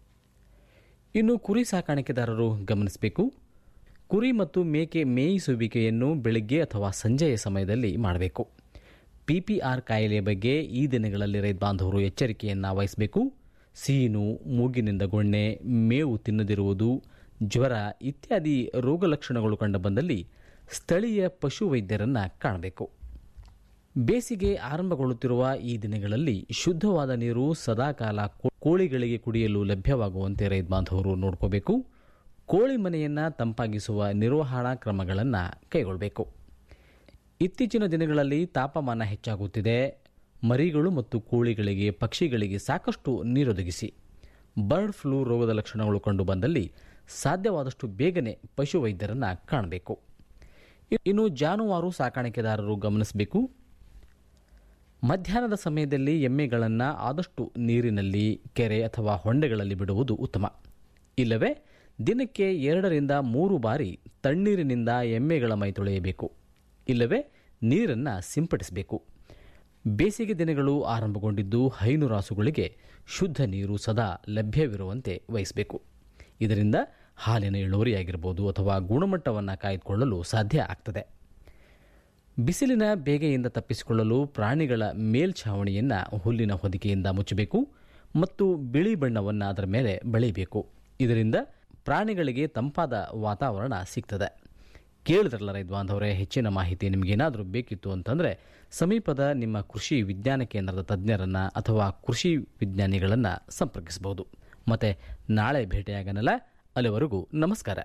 ಇನ್ನು ಕುರಿ ಸಾಕಾಣಿಕೆದಾರರು ಗಮನಿಸಬೇಕು ಕುರಿ ಮತ್ತು ಮೇಕೆ ಮೇಯಿಸುವಿಕೆಯನ್ನು ಬೆಳಗ್ಗೆ ಅಥವಾ ಸಂಜೆಯ ಸಮಯದಲ್ಲಿ ಮಾಡಬೇಕು ಪಿಪಿಆರ್ ಕಾಯಿಲೆಯ ಬಗ್ಗೆ ಈ ದಿನಗಳಲ್ಲಿ ರೈತ ಬಾಂಧವರು ಎಚ್ಚರಿಕೆಯನ್ನು ವಹಿಸಬೇಕು ಸೀನು ಮೂಗಿನಿಂದ ಗೊಣ್ಣೆ ಮೇವು ತಿನ್ನದಿರುವುದು ಜ್ವರ ಇತ್ಯಾದಿ ರೋಗ ಲಕ್ಷಣಗಳು ಕಂಡುಬಂದಲ್ಲಿ ಸ್ಥಳೀಯ ಪಶು ವೈದ್ಯರನ್ನು ಕಾಣಬೇಕು ಬೇಸಿಗೆ ಆರಂಭಗೊಳ್ಳುತ್ತಿರುವ ಈ ದಿನಗಳಲ್ಲಿ ಶುದ್ಧವಾದ ನೀರು ಸದಾಕಾಲ ಕೋ- ಕೋಳಿಗಳಿಗೆ ಕುಡಿಯಲು ಲಭ್ಯವಾಗುವಂತೆ ರೈತ ಬಾಂಧವರು ನೋಡ್ಕೋಬೇಕು ಕೋಳಿ ಮನೆಯನ್ನು ತಂಪಾಗಿಸುವ ನಿರ್ವಹಣಾ ಕ್ರಮಗಳನ್ನು ಕೈಗೊಳ್ಳಬೇಕು ಇತ್ತೀಚಿನ ದಿನಗಳಲ್ಲಿ ತಾಪಮಾನ ಹೆಚ್ಚಾಗುತ್ತಿದೆ ಮರಿಗಳು ಮತ್ತು ಕೋಳಿಗಳಿಗೆ ಪಕ್ಷಿಗಳಿಗೆ ಸಾಕಷ್ಟು ನೀರೊದಗಿಸಿ ಬರ್ಡ್ ಫ್ಲೂ ರೋಗದ ಲಕ್ಷಣಗಳು ಕಂಡುಬಂದಲ್ಲಿ ಸಾಧ್ಯವಾದಷ್ಟು ಬೇಗನೆ ಪಶುವೈದ್ಯರನ್ನು ಕಾಣಬೇಕು ಇನ್ನು ಜಾನುವಾರು ಸಾಕಾಣಿಕೆದಾರರು ಗಮನಿಸಬೇಕು ಮಧ್ಯಾಹ್ನದ ಸಮಯದಲ್ಲಿ ಎಮ್ಮೆಗಳನ್ನು ಆದಷ್ಟು ನೀರಿನಲ್ಲಿ ಕೆರೆ ಅಥವಾ ಹೊಂಡೆಗಳಲ್ಲಿ ಬಿಡುವುದು ಉತ್ತಮ ಇಲ್ಲವೇ ದಿನಕ್ಕೆ ಎರಡರಿಂದ ಮೂರು ಬಾರಿ ತಣ್ಣೀರಿನಿಂದ ಎಮ್ಮೆಗಳ ಮೈ ತೊಳೆಯಬೇಕು ಇಲ್ಲವೇ ನೀರನ್ನು ಸಿಂಪಡಿಸಬೇಕು ಬೇಸಿಗೆ ದಿನಗಳು ಆರಂಭಗೊಂಡಿದ್ದು ಹೈನುರಾಸುಗಳಿಗೆ ಶುದ್ಧ ನೀರು ಸದಾ ಲಭ್ಯವಿರುವಂತೆ ವಹಿಸಬೇಕು ಇದರಿಂದ ಹಾಲಿನ ಇಳುವರಿಯಾಗಿರ್ಬೋದು ಅಥವಾ ಗುಣಮಟ್ಟವನ್ನು ಕಾಯ್ದುಕೊಳ್ಳಲು ಸಾಧ್ಯ ಆಗ್ತದೆ ಬಿಸಿಲಿನ ಬೇಗೆಯಿಂದ ತಪ್ಪಿಸಿಕೊಳ್ಳಲು ಪ್ರಾಣಿಗಳ ಮೇಲ್ಛಾವಣಿಯನ್ನು ಹುಲ್ಲಿನ ಹೊದಿಕೆಯಿಂದ ಮುಚ್ಚಬೇಕು ಮತ್ತು ಬಿಳಿ ಬಣ್ಣವನ್ನು ಅದರ ಮೇಲೆ ಬೆಳೆಯಬೇಕು ಇದರಿಂದ ಪ್ರಾಣಿಗಳಿಗೆ ತಂಪಾದ ವಾತಾವರಣ ಸಿಗ್ತದೆ ಕೇಳಿದ್ರಲ್ಲ ರೈತ ಬಾಂಧವರೇ ಹೆಚ್ಚಿನ ಮಾಹಿತಿ ನಿಮಗೇನಾದರೂ ಬೇಕಿತ್ತು ಅಂತಂದರೆ ಸಮೀಪದ ನಿಮ್ಮ ಕೃಷಿ ವಿಜ್ಞಾನ ಕೇಂದ್ರದ ತಜ್ಞರನ್ನು ಅಥವಾ ಕೃಷಿ ವಿಜ್ಞಾನಿಗಳನ್ನು ಸಂಪರ್ಕಿಸಬಹುದು ಮತ್ತು ನಾಳೆ ಭೇಟಿಯಾಗನಲ್ಲ ಅಲ್ಲಿವರೆಗೂ ನಮಸ್ಕಾರ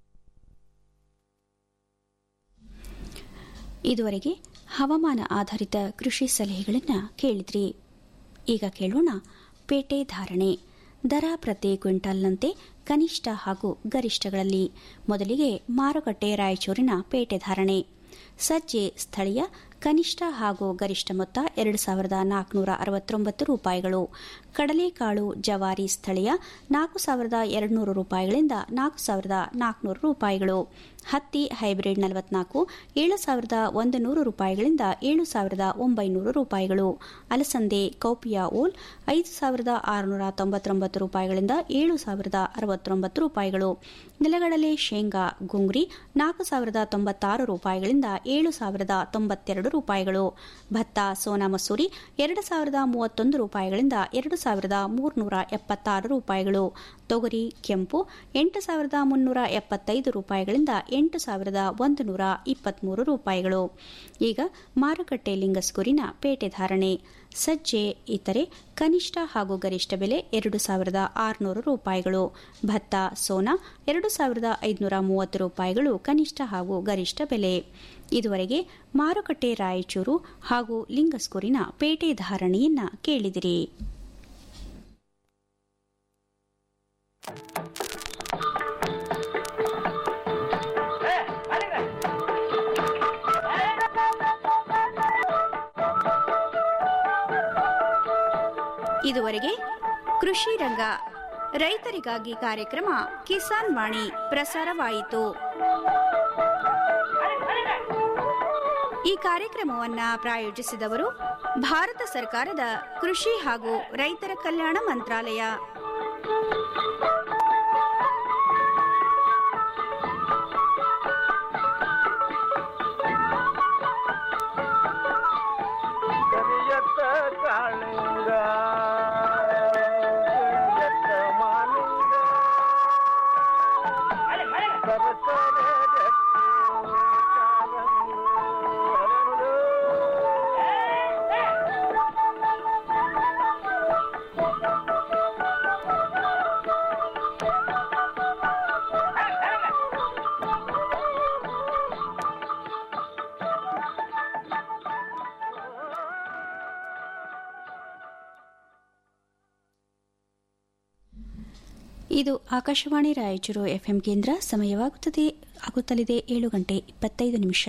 ಇದುವರೆಗೆ ಹವಾಮಾನ ಆಧಾರಿತ ಕೃಷಿ ಸಲಹೆಗಳನ್ನು ಕೇಳಿದ್ರಿ ಈಗ ಕೇಳೋಣ ಪೇಟೆ ಧಾರಣೆ ದರ ಪ್ರತಿ ಕ್ವಿಂಟಾಲ್ನಂತೆ ಕನಿಷ್ಠ ಹಾಗೂ ಗರಿಷ್ಠಗಳಲ್ಲಿ ಮೊದಲಿಗೆ ಮಾರುಕಟ್ಟೆ ರಾಯಚೂರಿನ ಪೇಟೆ ಧಾರಣೆ ಸಜ್ಜೆ ಸ್ಥಳೀಯ ಕನಿಷ್ಠ ಹಾಗೂ ಗರಿಷ್ಠ ಮೊತ್ತ ಎರಡು ಸಾವಿರದ ನಾಲ್ಕುನೂರ ಅರವತ್ತೊಂಬತ್ತು ರೂಪಾಯಿಗಳು ಕಡಲೆಕಾಳು ಜವಾರಿ ಸ್ಥಳೀಯ ನಾಲ್ಕು ಸಾವಿರದ ಎರಡುನೂರು ರೂಪಾಯಿಗಳಿಂದ ನಾಲ್ಕು ಸಾವಿರದ ನಾಲ್ಕುನೂರು ರೂಪಾಯಿಗಳು ಹತ್ತಿ ಹೈಬ್ರಿಡ್ ನಲವತ್ನಾಲ್ಕು ಏಳು ಸಾವಿರದ ಒಂದು ನೂರು ರೂಪಾಯಿಗಳಿಂದ ಏಳು ಸಾವಿರದ ಒಂಬೈನೂರು ರೂಪಾಯಿಗಳು ಅಲಸಂದೆ ಕೌಪಿಯಾ ಓಲ್ ಐದು ಸಾವಿರದ ಆರುನೂರ ತೊಂಬತ್ತೊಂಬತ್ತು ರೂಪಾಯಿಗಳಿಂದ ಏಳು ಸಾವಿರದ ಅರವತ್ತೊಂಬತ್ತು ರೂಪಾಯಿಗಳು ನೆಲಗಡಲೆ ಶೇಂಗಾ ಗುಂಗ್ರಿ ನಾಲ್ಕು ಸಾವಿರದ ತೊಂಬತ್ತಾರು ರೂಪಾಯಿಗಳಿಂದ ಏಳು ಸಾವಿರದ ತೊಂಬತ್ತೆರಡು ರೂಪಾಯಿಗಳು ಭತ್ತ ಸೋನಾ ಮಸೂರಿ ಎರಡು ಸಾವಿರದ ಮೂವತ್ತೊಂದು ರೂಪಾಯಿಗಳಿಂದ ಎರಡು ಸಾವಿರದ ಮೂರುನೂರ ಎಪ್ಪತ್ತಾರು ರೂಪಾಯಿಗಳು ತೊಗರಿ ಕೆಂಪು ಎಂಟು ಸಾವಿರದ ಮುನ್ನೂರ ಎಪ್ಪತ್ತೈದು ರೂಪಾಯಿಗಳಿಂದ ಎಂಟು ಸಾವಿರದ ಒಂದು ನೂರ ಇಪ್ಪತ್ಮೂರು ರೂಪಾಯಿಗಳು ಈಗ ಮಾರುಕಟ್ಟೆ ಲಿಂಗಸ್ಕೂರಿನ ಪೇಟೆ ಧಾರಣೆ ಸಜ್ಜೆ ಇತರೆ ಕನಿಷ್ಠ ಹಾಗೂ ಗರಿಷ್ಠ ಬೆಲೆ ಎರಡು ಸಾವಿರದ ಆರುನೂರು ರೂಪಾಯಿಗಳು ಭತ್ತ ಸೋನಾ ಎರಡು ಸಾವಿರದ ಐದುನೂರ ಮೂವತ್ತು ರೂಪಾಯಿಗಳು ಕನಿಷ್ಠ ಹಾಗೂ ಗರಿಷ್ಠ ಬೆಲೆ ಇದುವರೆಗೆ ಮಾರುಕಟ್ಟೆ ರಾಯಚೂರು ಹಾಗೂ ಲಿಂಗಸ್ಕೂರಿನ ಪೇಟೆ ಧಾರಣೆಯನ್ನ ಕೇಳಿದಿರಿ ಇದುವರೆಗೆ ಕೃಷಿ ರಂಗ ರೈತರಿಗಾಗಿ ಕಾರ್ಯಕ್ರಮ ಕಿಸಾನ್ ವಾಣಿ ಪ್ರಸಾರವಾಯಿತು ಈ ಕಾರ್ಯಕ್ರಮವನ್ನ ಪ್ರಾಯೋಜಿಸಿದವರು ಭಾರತ ಸರ್ಕಾರದ ಕೃಷಿ ಹಾಗೂ ರೈತರ ಕಲ್ಯಾಣ ಮಂತ್ರಾಲಯ
ಕರಿಯತ್ತ ಕಾಳಿಂಗ ಕರಿಯತ್ತ ಮಾಲಿಂಗ ಸರಸರ ಜಟ್ಟಿ
ಇದು ಆಕಾಶವಾಣಿ ರಾಯಚೂರು ಎಫ್ಎಂ ಕೇಂದ್ರ ಸಮಯವಾಗುತ್ತದೆ ಆಗುತ್ತಲಿದೆ ಏಳು ಗಂಟೆ ಇಪ್ಪತ್ತೈದು ನಿಮಿಷ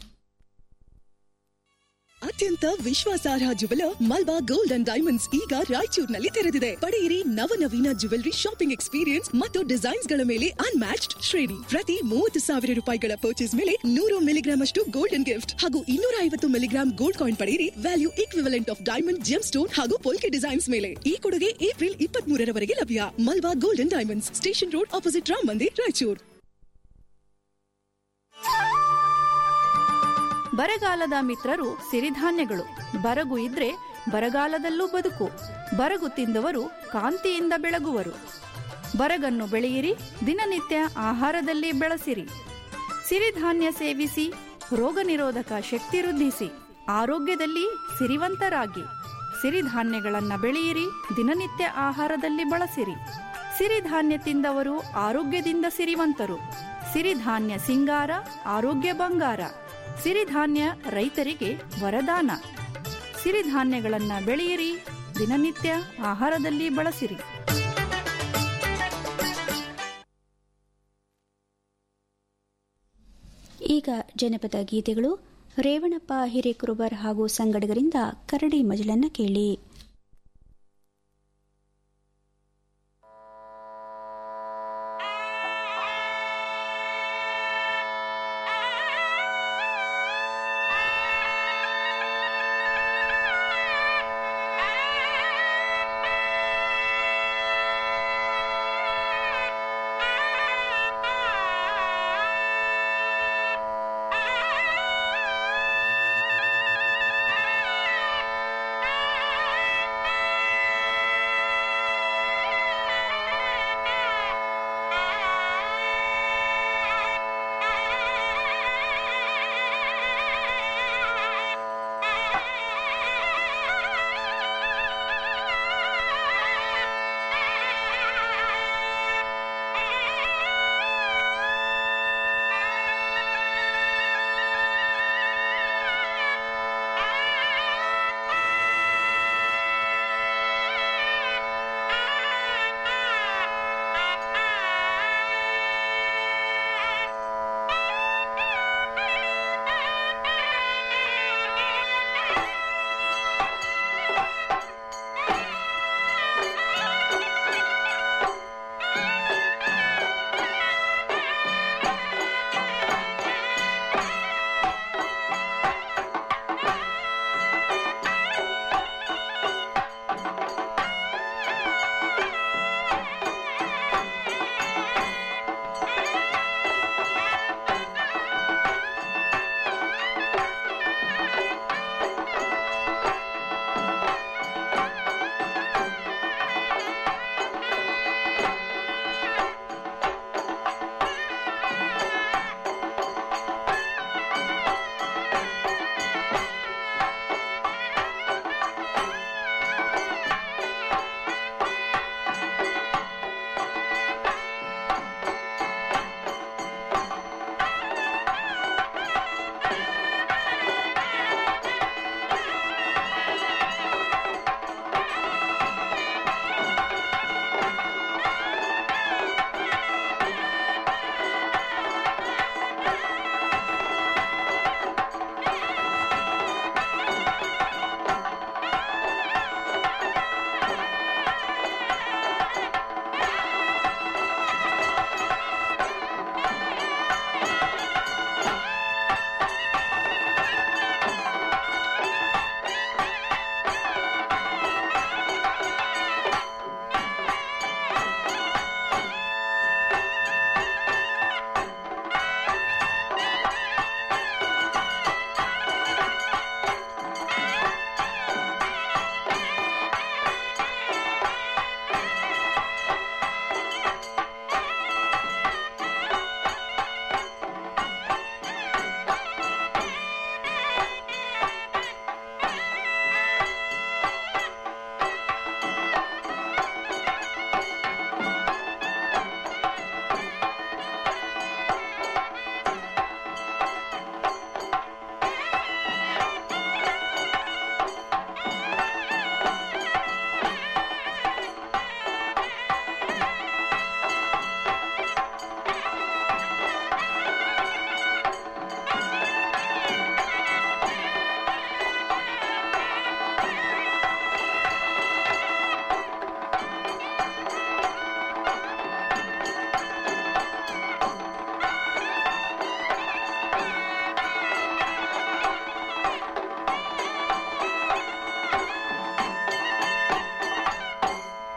ಅತ್ಯಂತ ವಿಶ್ವಾಸಾರ್ಹ jeweller Malabar gold and diamonds ಈಗ ರಾಯಚೂರಿನಲ್ಲಿ ತೆರೆದಿದೆ ಪಡೆಯಿರಿ ನವನವೀನ ಜುವೆಲರಿ ಶಾಪಿಂಗ್ ಎಕ್ಸ್ಪೀರಿಯನ್ಸ್ ಮತ್ತು ಡಿಸೈನ್ಸ್ ಗಳ ಮೇಲೆ ಅನ್ಮ್ಯಾಚ್ಡ್ ಶ್ರೇಣಿ ಪ್ರತಿ ಮೂವತ್ತು ಸಾವಿರ ರೂಪಾಯಿಗಳ ಪರ್ಚೇಸ್ ಮೇಲೆ ನೂರು ಮಿಲಿಗ್ರಾಮ್ ಅಷ್ಟು ಗೋಲ್ಡನ್ ಗಿಫ್ಟ್ ಹಾಗೂ ಇನ್ನೂರ ಐವತ್ತು ಮಿಲಿಗ್ರಾಮ್ ಗೋಲ್ಡ್ ಕಾಯಿನ್ ಪಡೆಯಿರಿ value equivalent of diamond gem stone ಹಾಗೂ ಪೋಲ್ಕೆ ಡಿಸೈನ್ಸ್ ಮೇಲೆ ಈ ಕೊಡುಗೆ ಏಪ್ರಿಲ್ ಇಪ್ಪತ್ತ್ ಮೂರರವರೆಗೆ ಲಭ್ಯ Malabar gold and diamonds station road opposite Ram Mandir Raichur
ಬರಗಾಲದ ಮಿತ್ರರು ಸಿರಿಧಾನ್ಯಗಳು ಬರಗು ಇದ್ರೆ ಬರಗಾಲದಲ್ಲೂ ಬದುಕು ಬರಗು ತಿಂದವರು ಕಾಂತಿಯಿಂದ ಬೆಳಗುವರು ಬರಗನ್ನು ಬೆಳೆಯಿರಿ ದಿನನಿತ್ಯ ಆಹಾರದಲ್ಲಿ ಬೆಳೆಸಿರಿ ಸಿರಿಧಾನ್ಯ ಸೇವಿಸಿ ರೋಗ ನಿರೋಧಕ ಶಕ್ತಿ ವೃದ್ಧಿಸಿ ಆರೋಗ್ಯದಲ್ಲಿ ಸಿರಿವಂತರಾಗಿ ಸಿರಿಧಾನ್ಯಗಳನ್ನ ಬೆಳೆಯಿರಿ ದಿನನಿತ್ಯ ಆಹಾರದಲ್ಲಿ ಬಳಸಿರಿ ಸಿರಿಧಾನ್ಯ ತಿಂದವರು ಆರೋಗ್ಯದಿಂದ ಸಿರಿವಂತರು ಸಿರಿಧಾನ್ಯ ಸಿಂಗಾರ ಆರೋಗ್ಯ ಬಂಗಾರ ಸಿರಿಧಾನ್ಯ ರೈತರಿಗೆ ವರದಾನ ಸಿರಿಧಾನ್ಯಗಳನ್ನ ಬೆಳೆಯಿರಿ ದಿನನಿತ್ಯ ಆಹಾರದಲ್ಲಿ ಬಳಸಿರಿ
ಈಗ ಜನಪದ ಗೀತೆಗಳು ರೇವಣಪ್ಪ ಹಿರೇಕುರುಬರ್ ಹಾಗೂ ಸಂಗಡಿಗರಿಂದ ಕರಡಿ ಮಜಲನ್ನ ಕೇಳಿ